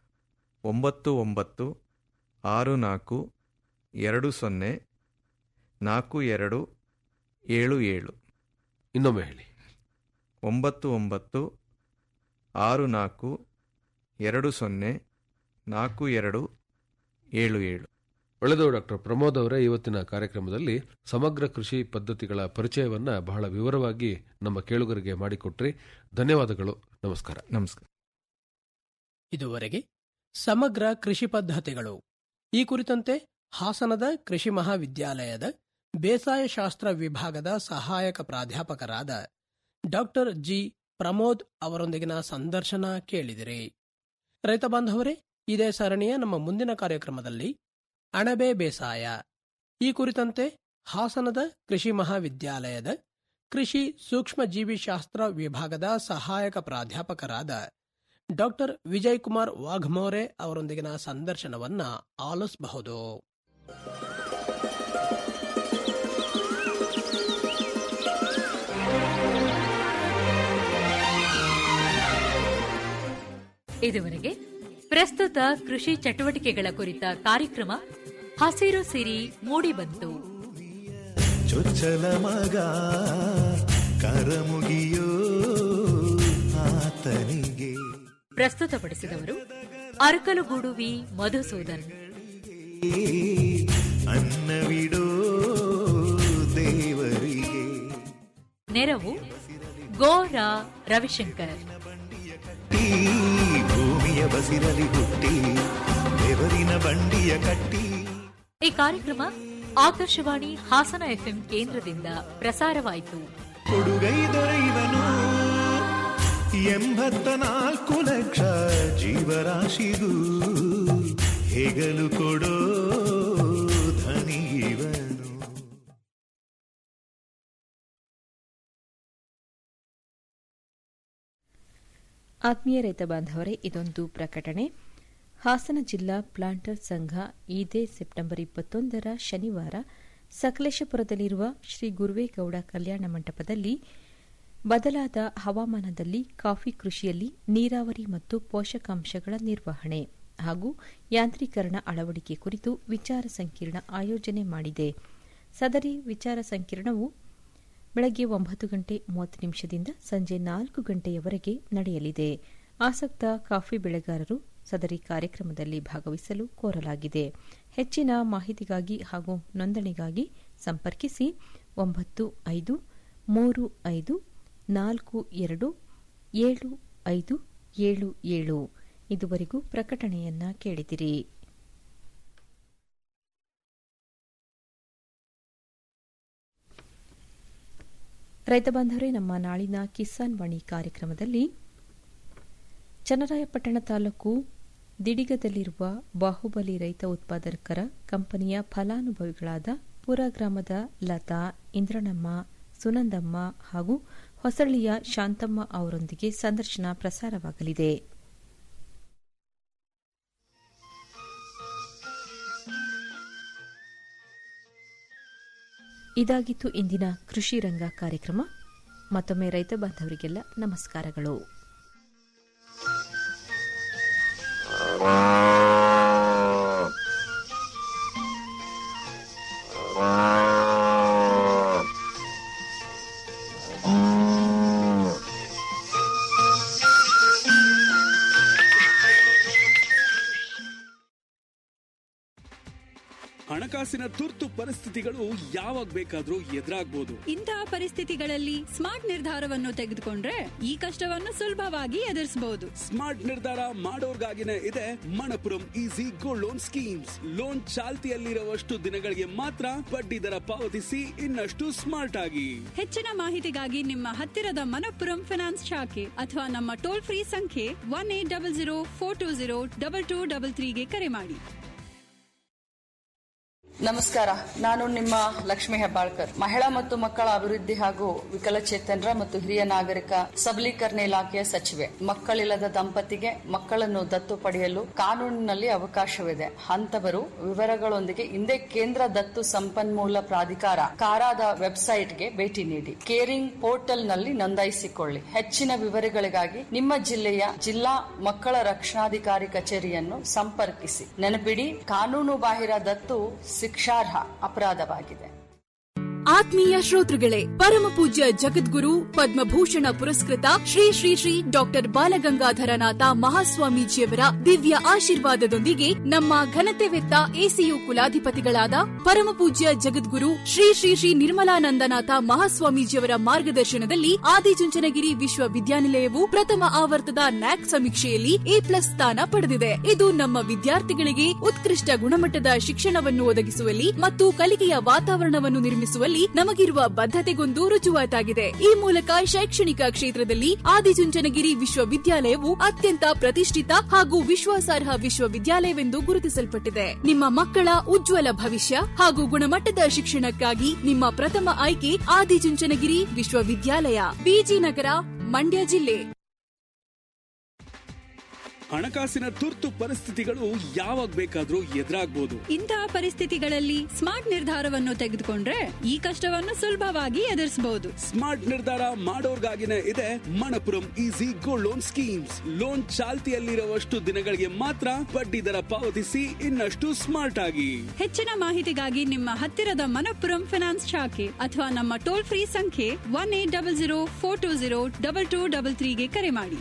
Speaker 1: ಒಂಬತ್ತು ಒಂಬತ್ತು ಆರು ನಾಲ್ಕು ಎರಡು ಸೊನ್ನೆ ನಾಲ್ಕು ಎರಡು ಏಳು ಏಳು
Speaker 2: ಇನ್ನೊಮ್ಮೆ ಹೇಳಿ
Speaker 1: ಒಂಬತ್ತು ಒಂಬತ್ತು ಆರು ನಾಲ್ಕು ಎರಡು ಸೊನ್ನೆ ನಾಲ್ಕು ಎರಡು ಏಳು ಏಳು
Speaker 2: ಒಳ್ಳೆಯದು ಡಾಕ್ಟರ್ ಪ್ರಮೋದ್ ಅವರೇ ಇವತ್ತಿನ ಕಾರ್ಯಕ್ರಮದಲ್ಲಿ ಸಮಗ್ರ ಕೃಷಿ ಪದ್ಧತಿಗಳ ಪರಿಚಯವನ್ನ ಬಹಳ ವಿವರವಾಗಿ ನಮ್ಮ ಕೇಳುಗರಿಗೆ ಮಾಡಿಕೊಟ್ರಿ ಧನ್ಯವಾದಗಳು ನಮಸ್ಕಾರ
Speaker 1: ನಮಸ್ಕಾರ
Speaker 3: ಇದುವರೆಗೆ ಸಮಗ್ರ ಕೃಷಿ ಪದ್ಧತಿಗಳು ಈ ಕುರಿತಂತೆ ಹಾಸನದ ಕೃಷಿ ಮಹಾವಿದ್ಯಾಲಯದ ಬೇಸಾಯ ಶಾಸ್ತ್ರ ವಿಭಾಗದ ಸಹಾಯಕ ಪ್ರಾಧ್ಯಾಪಕರಾದ ಡಾಕ್ಟರ್ ಜಿ ಪ್ರಮೋದ್ ಅವರೊಂದಿಗಿನ ಸಂದರ್ಶನ ಕೇಳಿದಿರಿ ರೈತ ಬಾಂಧವರೇ ಇದೇ ಸರಣಿಯ ನಮ್ಮ ಮುಂದಿನ ಕಾರ್ಯಕ್ರಮದಲ್ಲಿ ಅಣಬೆ ಬೇಸಾಯ ಈ ಕುರಿತಂತೆ ಹಾಸನದ ಕೃಷಿ ಮಹಾವಿದ್ಯಾಲಯದ ಕೃಷಿ ಸೂಕ್ಷ್ಮ ಜೀವಿಶಾಸ್ತ್ರ ವಿಭಾಗದ ಸಹಾಯಕ ಪ್ರಾಧ್ಯಾಪಕರಾದ ಡಾಕ್ಟರ್ ವಿಜಯ್ ಕುಮಾರ್ ವಾಘ್ಮೋರೆ ಅವರೊಂದಿಗಿನ ಸಂದರ್ಶನವನ್ನ ಆಲಿಸಬಹುದು
Speaker 4: ಇದುವರೆಗೆ ಪ್ರಸ್ತುತ ಕೃಷಿ ಚಟುವಟಿಕೆಗಳ ಕುರಿತ ಕಾರ್ಯಕ್ರಮ ಹಸಿರು ಸಿರಿ ಮೂಡಿಬಂತು
Speaker 5: ಚೊಚ್ಚಲ ಮಗ ಕರಮುಗಿಯೋ ಆತನಿಗೆ
Speaker 4: ಪ್ರಸ್ತುತಪಡಿಸಿದವರು ಅರಕಲಗೂಡುವಿ ಮಧುಸೂದನ್
Speaker 5: ಅನ್ನವಿಡೋ ದೇವರಿಗೆ
Speaker 4: ನೆರವು ಗೋರ ರವಿಶಂಕರ್
Speaker 5: ಈ ಭೂಮಿಯ ಬಸಿರಲಿ ಹುಟ್ಟಿ ಬೆವರಿನ ಬಂಡಿಯ ಕಟ್ಟಿ
Speaker 4: ಈ ಕಾರ್ಯಕ್ರಮ ಆಕಾಶವಾಣಿ ಹಾಸನ ಎಫ್ಎಂ ಕೇಂದ್ರದಿಂದ ಪ್ರಸಾರವಾಯಿತು
Speaker 5: ಕೊಡುಗೈ ದೊರೆಯುವನು ಎಂಬತ್ತ ನಾಲ್ಕು ಲಕ್ಷ ಜೀವರಾಶಿಗೂ ಹೆಗಲು ಕೊಡೋ ಧನಿವನು
Speaker 6: ಆತ್ಮೀಯ ರೈತ ಬಾಂಧವರೇ ಇದೊಂದು ಪ್ರಕಟಣೆ ಹಾಸನ ಜಿಲ್ಲಾ ಪ್ಲಾಂಟರ್ ಸಂಘ ಇದೇ ಸೆಪ್ಟೆಂಬರ್ ಇಪ್ಪತ್ತೊಂದರ ಶನಿವಾರ ಸಕಲೇಶಪುರದಲ್ಲಿರುವ ಶ್ರೀ ಗುರುವೇಗೌಡ ಕಲ್ಯಾಣ ಮಂಟಪದಲ್ಲಿ ಬದಲಾದ ಹವಾಮಾನದಲ್ಲಿ ಕಾಫಿ ಕೃಷಿಯಲ್ಲಿ ನೀರಾವರಿ ಮತ್ತು ಪೋಷಕಾಂಶಗಳ ನಿರ್ವಹಣೆ ಹಾಗೂ ಯಾಂತ್ರೀಕರಣ ಅಳವಡಿಕೆ ಕುರಿತು ವಿಚಾರ ಸಂಕಿರಣ ಆಯೋಜನೆ ಮಾಡಿದೆ ಸದರಿ ವಿಚಾರ ಸಂಕಿರಣವು ಬೆಳಗ್ಗೆ ಒಂಬತ್ತು ಗಂಟೆ ಮೂವತ್ತು ನಿಮಿಷದಿಂದ ಸಂಜೆ ನಾಲ್ಕು ಗಂಟೆಯವರೆಗೆ ನಡೆಯಲಿದೆ ಆಸಕ್ತ ಕಾಫಿ ಬೆಳೆಗಾರರು ಸದರಿ ಕಾರ್ಯಕ್ರಮದಲ್ಲಿ ಭಾಗವಹಿಸಲು ಕೋರಲಾಗಿದೆ ಹೆಚ್ಚಿನ ಮಾಹಿತಿಗಾಗಿ ಹಾಗೂ ನೋಂದಣಿಗಾಗಿ ಸಂಪರ್ಕಿಸಿ ಒಂಬತ್ತು ಐದು ಮೂರು ಐದು ನಾಲ್ಕು ಎರಡು ಏಳು ಐದು ಏಳು ಏಳು ಇದುವರೆಗೂ ಪ್ರಕಟಣೆಯನ್ನ ಕೇಳಿದಿರಿ ರೈತ ಬಾಂಧವರೇ ನಮ್ಮ ನಾಳಿನ ಕಿಸಾನ್ ವಾಣಿ ಕಾರ್ಯಕ್ರಮದಲ್ಲಿ ಚನ್ನರಾಯಪಟ್ಟಣ ತಾಲೂಕು ದಿಡಿಗದಲ್ಲಿರುವ ಬಾಹುಬಲಿ ರೈತ ಉತ್ಪಾದಕರ ಕಂಪನಿಯ ಫಲಾನುಭವಿಗಳಾದ ಪುರ ಗ್ರಾಮದ ಲತಾ ಇಂದ್ರನಮ್ಮ ಸುನಂದಮ್ಮ ಹಾಗೂ ಹೊಸಳ್ಳಿಯ ಶಾಂತಮ್ಮ ಅವರೊಂದಿಗೆ ಸಂದರ್ಶನ ಪ್ರಸಾರವಾಗಲಿದೆ ಇದಾಗಿತ್ತು ಇಂದಿನ ಕೃಷಿ ರಂಗ ಕಾರ್ಯಕ್ರಮ ಮತ್ತೊಮ್ಮೆ ರೈತ ಬಾಂಧವರಿಗೆಲ್ಲ ನಮಸ್ಕಾರಗಳು
Speaker 7: ಹಣಕಾಸಿನ ತುರ್ತು ಪರಿಸ್ಥಿತಿಗಳು ಯಾವಾಗ ಬೇಕಾದ್ರೂ ಎದುರಾಗ್ಬೋದು
Speaker 8: ಇಂತಹ ಪರಿಸ್ಥಿತಿಗಳಲ್ಲಿ ಸ್ಮಾರ್ಟ್ ನಿರ್ಧಾರವನ್ನು ತೆಗೆದುಕೊಂಡ್ರೆ ಈ ಕಷ್ಟವನ್ನು ಸುಲಭವಾಗಿ ಎದುರಿಸಬಹುದು
Speaker 7: ಸ್ಮಾರ್ಟ್ ನಿರ್ಧಾರ ಮಾಡೋರ್ಗಾಗಿನೇ ಇದೆ Manappuram easy gold loan schemes loan ಚಾಲ್ತಿಯಲ್ಲಿರುವಷ್ಟು ದಿನಗಳಿಗೆ ಮಾತ್ರ ಬಡ್ಡಿ ದರ ಪಾವತಿಸಿ ಇನ್ನಷ್ಟು ಸ್ಮಾರ್ಟ್ ಆಗಿ
Speaker 8: ಹೆಚ್ಚಿನ ಮಾಹಿತಿಗಾಗಿ ನಿಮ್ಮ ಹತ್ತಿರದ ಮನಪ್ಪುರಂ ಫಿನಾನ್ಸ್ ಶಾಖೆ ಅಥವಾ ನಮ್ಮ ಟೋಲ್ ಫ್ರೀ ಸಂಖ್ಯೆ one eight double zero four two zero double two double ತ್ರೀಗೆ ಕರೆ ಮಾಡಿ
Speaker 9: ನಮಸ್ಕಾರ ನಾನು ನಿಮ್ಮ ಲಕ್ಷ್ಮಿ ಹೆಬ್ಬಾಳ್ಕರ್ ಮಹಿಳಾ ಮತ್ತು ಮಕ್ಕಳ ಅಭಿವೃದ್ಧಿ ಹಾಗೂ ವಿಕಲಚೇತನರ ಮತ್ತು ಹಿರಿಯ ನಾಗರಿಕ ಸಬಲೀಕರಣ ಇಲಾಖೆಯ ಸಚಿವೆ ಮಕ್ಕಳಿಲ್ಲದ ದಂಪತಿಗೆ ಮಕ್ಕಳನ್ನು ದತ್ತು ಪಡೆಯಲು ಕಾನೂನಿನಲ್ಲಿ ಅವಕಾಶವಿದೆ ಹಂತವರು ವಿವರಗಳೊಂದಿಗೆ ಹಿಂದೆ ಕೇಂದ್ರ ದತ್ತು ಸಂಪನ್ಮೂಲ ಪ್ರಾಧಿಕಾರ ಕಾರಾದ ವೆಬ್ಸೈಟ್ಗೆ ಭೇಟಿ ನೀಡಿ ಕೇರಿಂಗ್ ಪೋರ್ಟಲ್ ನಲ್ಲಿ ನೋಂದಾಯಿಸಿಕೊಳ್ಳಿ ಹೆಚ್ಚಿನ ವಿವರಗಳಿಗಾಗಿ ನಿಮ್ಮ ಜಿಲ್ಲೆಯ ಜಿಲ್ಲಾ ಮಕ್ಕಳ ರಕ್ಷಣಾಧಿಕಾರಿ ಕಚೇರಿಯನ್ನು ಸಂಪರ್ಕಿಸಿ ನೆನಪಿಡಿ ಕಾನೂನು ಬಾಹಿರ ದತ್ತು ಶಿಕ್ಷಾರ್ಹ ಅಪರಾಧವಾಗಿದೆ
Speaker 10: ಆತ್ಮೀಯ ಶ್ರೋತೃಗಳೇ ಪರಮ ಪೂಜ್ಯ ಜಗದ್ಗುರು ಪದ್ಮಭೂಷಣ ಪುರಸ್ಕೃತ ಶ್ರೀ ಶ್ರೀ ಶ್ರೀ ಡಾಕ್ಟರ್ ಬಾಲಗಂಗಾಧರನಾಥ ಮಹಾಸ್ವಾಮೀಜಿಯವರ ದಿವ್ಯ ಆಶೀರ್ವಾದದೊಂದಿಗೆ ನಮ್ಮ ಘನತೆವೆತ್ತ ಎಸಿಯು ಕುಲಾಧಿಪತಿಗಳಾದ ಪರಮ ಪೂಜ್ಯ ಜಗದ್ಗುರು ಶ್ರೀ ಶ್ರೀ ಶ್ರೀ ನಿರ್ಮಲಾನಂದನಾಥ ಮಹಾಸ್ವಾಮೀಜಿಯವರ ಮಾರ್ಗದರ್ಶನದಲ್ಲಿ ಆದಿಚುಂಚನಗಿರಿ ವಿಶ್ವವಿದ್ಯಾನಿಲಯವು ಪ್ರಥಮ ಆವರ್ತದ ನ್ಯಾಕ್ ಸಮೀಕ್ಷೆಯಲ್ಲಿ ಎ ಪ್ಲಸ್ ಸ್ಥಾನ ಪಡೆದಿದೆ ಇದು ನಮ್ಮ ವಿದ್ಯಾರ್ಥಿಗಳಿಗೆ ಉತ್ಕೃಷ್ಟ ಗುಣಮಟ್ಟದ ಶಿಕ್ಷಣವನ್ನು ಒದಗಿಸುವಲ್ಲಿ ಮತ್ತು ಕಲಿಕೆಯ ವಾತಾವರಣವನ್ನು ನಿರ್ಮಿಸುವಲ್ಲಿ ನಮಗಿರುವ ಬದ್ಧತೆಗೊಂದು ರುಜುವಾತಾಗಿದೆ ಈ ಮೂಲಕ ಶೈಕ್ಷಣಿಕ ಕ್ಷೇತ್ರದಲ್ಲಿ ಆದಿಚುಂಚನಗಿರಿ ವಿಶ್ವವಿದ್ಯಾಲಯವು ಅತ್ಯಂತ ಪ್ರತಿಷ್ಠಿತ ಹಾಗೂ ವಿಶ್ವಾಸಾರ್ಹ ವಿಶ್ವವಿದ್ಯಾಲಯವೆಂದು ಗುರುತಿಸಲ್ಪಟ್ಟಿದೆ ನಿಮ್ಮ ಮಕ್ಕಳ ಉಜ್ವಲ ಭವಿಷ್ಯ ಹಾಗೂ ಗುಣಮಟ್ಟದ ಶಿಕ್ಷಣಕ್ಕಾಗಿ ನಿಮ್ಮ ಪ್ರಥಮ ಆಯ್ಕೆ ಆದಿಚುಂಚನಗಿರಿ ವಿಶ್ವವಿದ್ಯಾಲಯ ಬಿಜಿ ನಗರ ಮಂಡ್ಯ ಜಿಲ್ಲೆ
Speaker 7: ಹಣಕಾಸಿನ ತುರ್ತು ಪರಿಸ್ಥಿತಿಗಳು ಯಾವಾಗ ಬೇಕಾದ್ರೂ ಎದುರಾಗ್ಬೋದು
Speaker 8: ಇಂತಹ ಪರಿಸ್ಥಿತಿಗಳಲ್ಲಿ ಸ್ಮಾರ್ಟ್ ನಿರ್ಧಾರವನ್ನು ತೆಗೆದುಕೊಂಡ್ರೆ ಈ ಕಷ್ಟವನ್ನು ಸುಲಭವಾಗಿ ಎದುರಿಸಬಹುದು
Speaker 7: ಸ್ಮಾರ್ಟ್ ನಿರ್ಧಾರ ಮಾಡೋರ್ಗಾಗಿನೇ ಇದೆ Manappuram easy gold loan schemes loan ಚಾಲ್ತಿಯಲ್ಲಿರುವಷ್ಟು ದಿನಗಳಿಗೆ ಮಾತ್ರ ಬಡ್ಡಿ ದರ ಪಾವತಿಸಿ ಇನ್ನಷ್ಟು ಸ್ಮಾರ್ಟ್ ಆಗಿ
Speaker 8: ಹೆಚ್ಚಿನ ಮಾಹಿತಿಗಾಗಿ ನಿಮ್ಮ ಹತ್ತಿರದ ಮನಪ್ಪುರಂ ಫಿನಾನ್ಸ್ ಶಾಖೆ ಅಥವಾ ನಮ್ಮ ಟೋಲ್ ಫ್ರೀ ಸಂಖ್ಯೆ one eight double zero four two zero double two double ತ್ರೀಗೆ ಕರೆ ಮಾಡಿ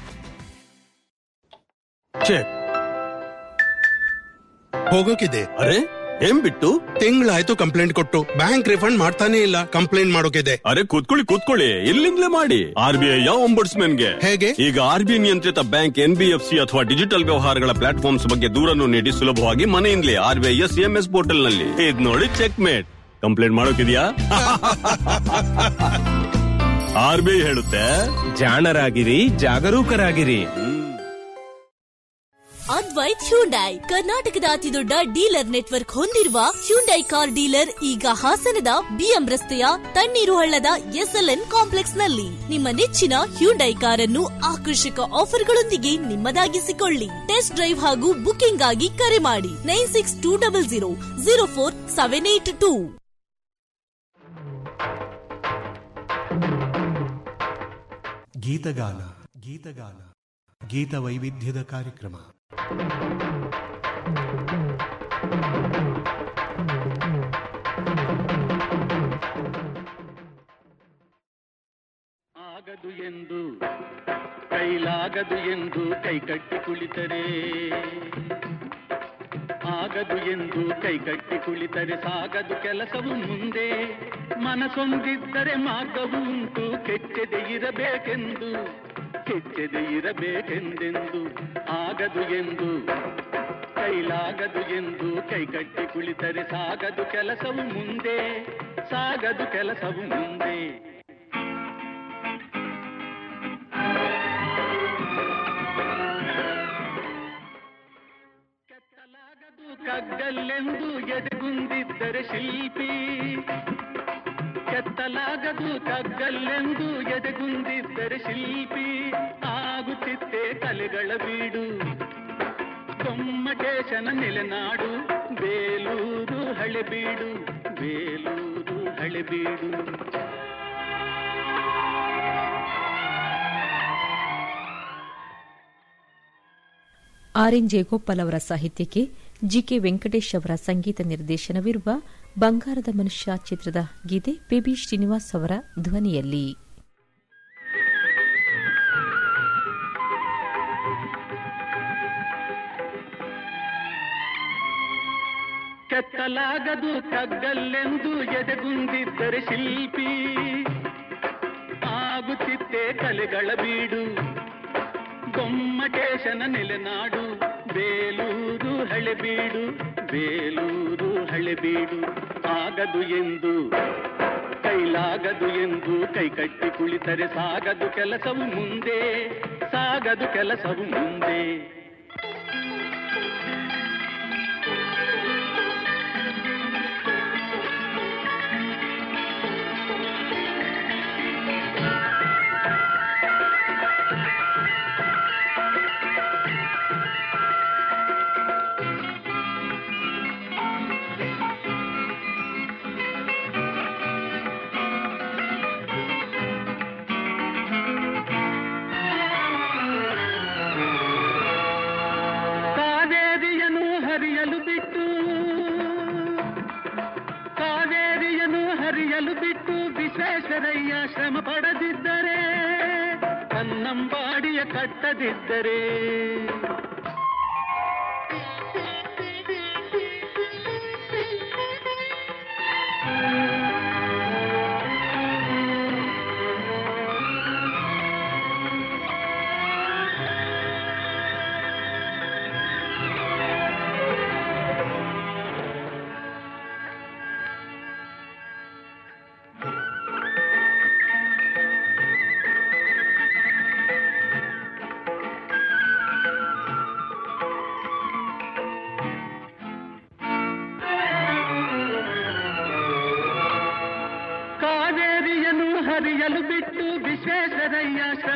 Speaker 11: ಹೋಗೋಕಿದೆ ಅರೆ ಏನ್ ಬಿಟ್ಟು ತಿಂಗಳಾಯ್ತು ಕಂಪ್ಲೇಂಟ್ ಕೊಟ್ಟು ಬ್ಯಾಂಕ್ ರಿಫಂಡ್ ಮಾಡ್ತಾನೆ ಇಲ್ಲ ಕಂಪ್ಲೇಂಟ್ ಮಾಡೋಕಿದೆ
Speaker 12: ಅರೆ ಕೂತ್ಕೊಳ್ಳಿ ಕೂತ್ಕೊಳ್ಳಿ ಇಲ್ಲಿಂದಲೇ ಮಾಡಿ ಆರ್ ಬಿ ಐ ಗೆ
Speaker 11: ಹೇಗೆ
Speaker 12: ಈಗ ಆರ್ ಬಿ ಐ ನಿಯಂತ್ರಿತ bank N B F C ಅಥವಾ ಡಿಜಿಟಲ್ ವ್ಯವಹಾರಗಳ ಪ್ಲಾಟ್ಫಾರ್ಮ್ಸ್ ಬಗ್ಗೆ ದೂರನ್ನು ನೀಡಿ ಸುಲಭವಾಗಿ ಮನೆಯಿಂದಲೇ R B I S M S portal ನಲ್ಲಿ ಇದ್ ನೋಡಿ ಚೆಕ್ ಮೇಟ್ ಕಂಪ್ಲೇಂಟ್ ಮಾಡೋಕಿದ್ಯಾ ಆರ್ ಬಿ ಐ ಹೇಳುತ್ತೆ
Speaker 13: ಜಾಣರಾಗಿರಿ ಜಾಗರೂಕರಾಗಿರಿ
Speaker 14: ಅದ್ವೈತ್ ಹ್ಯುಂಡೈ ಕರ್ನಾಟಕದ ಅತಿದೊಡ್ಡ ಡೀಲರ್ ನೆಟ್ವರ್ಕ್ ಹೊಂದಿರುವ ಹ್ಯುಂಡೈ ಕಾರ್ ಡೀಲರ್ ಈಗ ಹಾಸನದ ಬಿಎಂ ರಸ್ತೆಯ ತಣ್ಣೀರು ಹಳ್ಳದ ಎಸ್ಎಲ್ಎನ್ ಕಾಂಪ್ಲೆಕ್ಸ್ ನಲ್ಲಿ ನಿಮ್ಮ ನೆಚ್ಚಿನ ಹ್ಯುಂಡೈ ಕಾರನ್ನು ಆಕರ್ಷಕ ಆಫರ್ಗಳೊಂದಿಗೆ ನಿಮ್ಮದಾಗಿಸಿಕೊಳ್ಳಿ ಟೆಸ್ಟ್ ಡ್ರೈವ್ ಹಾಗೂ ಬುಕಿಂಗ್ ಆಗಿ ಕರೆ ಮಾಡಿ nine six two double zero zero four seven eight two
Speaker 15: ಗೀತಗಾನ ಗೀತಗಾನ ಗೀತ ವೈವಿಧ್ಯದ ಕಾರ್ಯಕ್ರಮ ಆಗದು ಎಂದು ಕೈಲಾಗದು ಎಂದು ಕೈಕಟ್ಟಿ ಕುಳಿತರೆ ಆಗದು ಎಂದು ಕೈಕಟ್ಟಿ ಕುಳಿತರೆ ಸಾಗದು ಕೆಲಸವು ಮುಂದೆ ಮನಸೊಂದಿದ್ದರೆ ಮಾರ್ಗವು ಉಂಟು ಕೆಚ್ಚದೆ ಇರಬೇಕೆಂದು ಕೆಚ್ಚದೆ ಇರಬೇಕೆಂದೆಂದು ಆಗದು ಎಂದು ಕೈಲಾಗದು ಎಂದು ಕೈಕಟ್ಟಿ ಕುಳಿತರೆ ಸಾಗದು ಕೆಲಸವು ಮುಂದೆ ಸಾಗದು ಕೆಲಸವು ಮುಂದೆ ಕಗ್ಗಲ್ಲೆಂದು ಎದೆಗುಂದಿದ್ದರೆ ಶಿಲ್ಪಿ ಕೆತ್ತಲಾಗದು ಕಗ್ಗಲ್ಲೆಂದು ಎದೆಗುಂದಿದ್ದರೆ ಶಿಲ್ಪಿ ಆಗುತ್ತಿತ್ತೆ ಕಲೆಗಳ ಬೀಡು ಗೊಮ್ಮಟೇಶನ ನೆಲೆನಾಡು ಬೇಲೂರು ಹಳೆಬೀಡು ಬೇಲೂರು ಹಳೆಬೀಡು
Speaker 6: ಆರ್ ಎನ್ ಜಯಗೋಪಾಲ್ ಅವರ ಸಾಹಿತ್ಯಕ್ಕೆ ಜಿಕೆ ವೆಂಕಟೇಶ್ ಅವರ ಸಂಗೀತ ನಿರ್ದೇಶನವಿರುವ ಬಂಗಾರದ ಮನುಷ್ಯ ಚಿತ್ರದ ಗೀತೆ ಪಿಬಿ ಶ್ರೀನಿವಾಸ್ ಅವರ ಧ್ವನಿಯಲ್ಲಿ
Speaker 15: ಕೆತ್ತಲಾಗದು ಕಗ್ಗಲ್ಲೆಂದು ಎದೆಗುಂದಿದ್ದರೆ ಶಿಲ್ಪಿ ಆಗುತ್ತಿತ್ತೆ ಕಲೆಗಳ ಬೀಡು ಗೊಮ್ಮಟೇಶನ ನೆಲೆನಾಡು ಬೇಲೂರು ಹಳೆಬೀಡು ಬೇಲೂರು ಹಳೆಬೀಡು ಆಗದು ಎಂದು ಕೈಲಾಗದು ಎಂದು ಕೈಕಟ್ಟಿ ಕುಳಿತರೆ ಸಾಗದು ಕೆಲಸವು ಮುಂದೆ ಸಾಗದು ಕೆಲಸವು ಮುಂದೆ ಕಾವೇರಿಯನ್ನು ಹರಿಯಲು ಬಿಟ್ಟು ಕಾವೇರಿಯನ್ನು ಹರಿಯಲು ಬಿಟ್ಟು ವಿಶ್ವೇಶ್ವರಯ್ಯ ಶ್ರಮ ಪಡದಿದ್ದರೆ ಕನ್ನಂಬಾಡಿಯ ಕಟ್ಟದಿದ್ದರೆ ಕಾವೇರಿಯನ್ನು ಹರಿಯಲು ಬಿಟ್ಟು ವಿಶ್ವೇಶ್ವರಯ್ಯ ಶ್ರಮ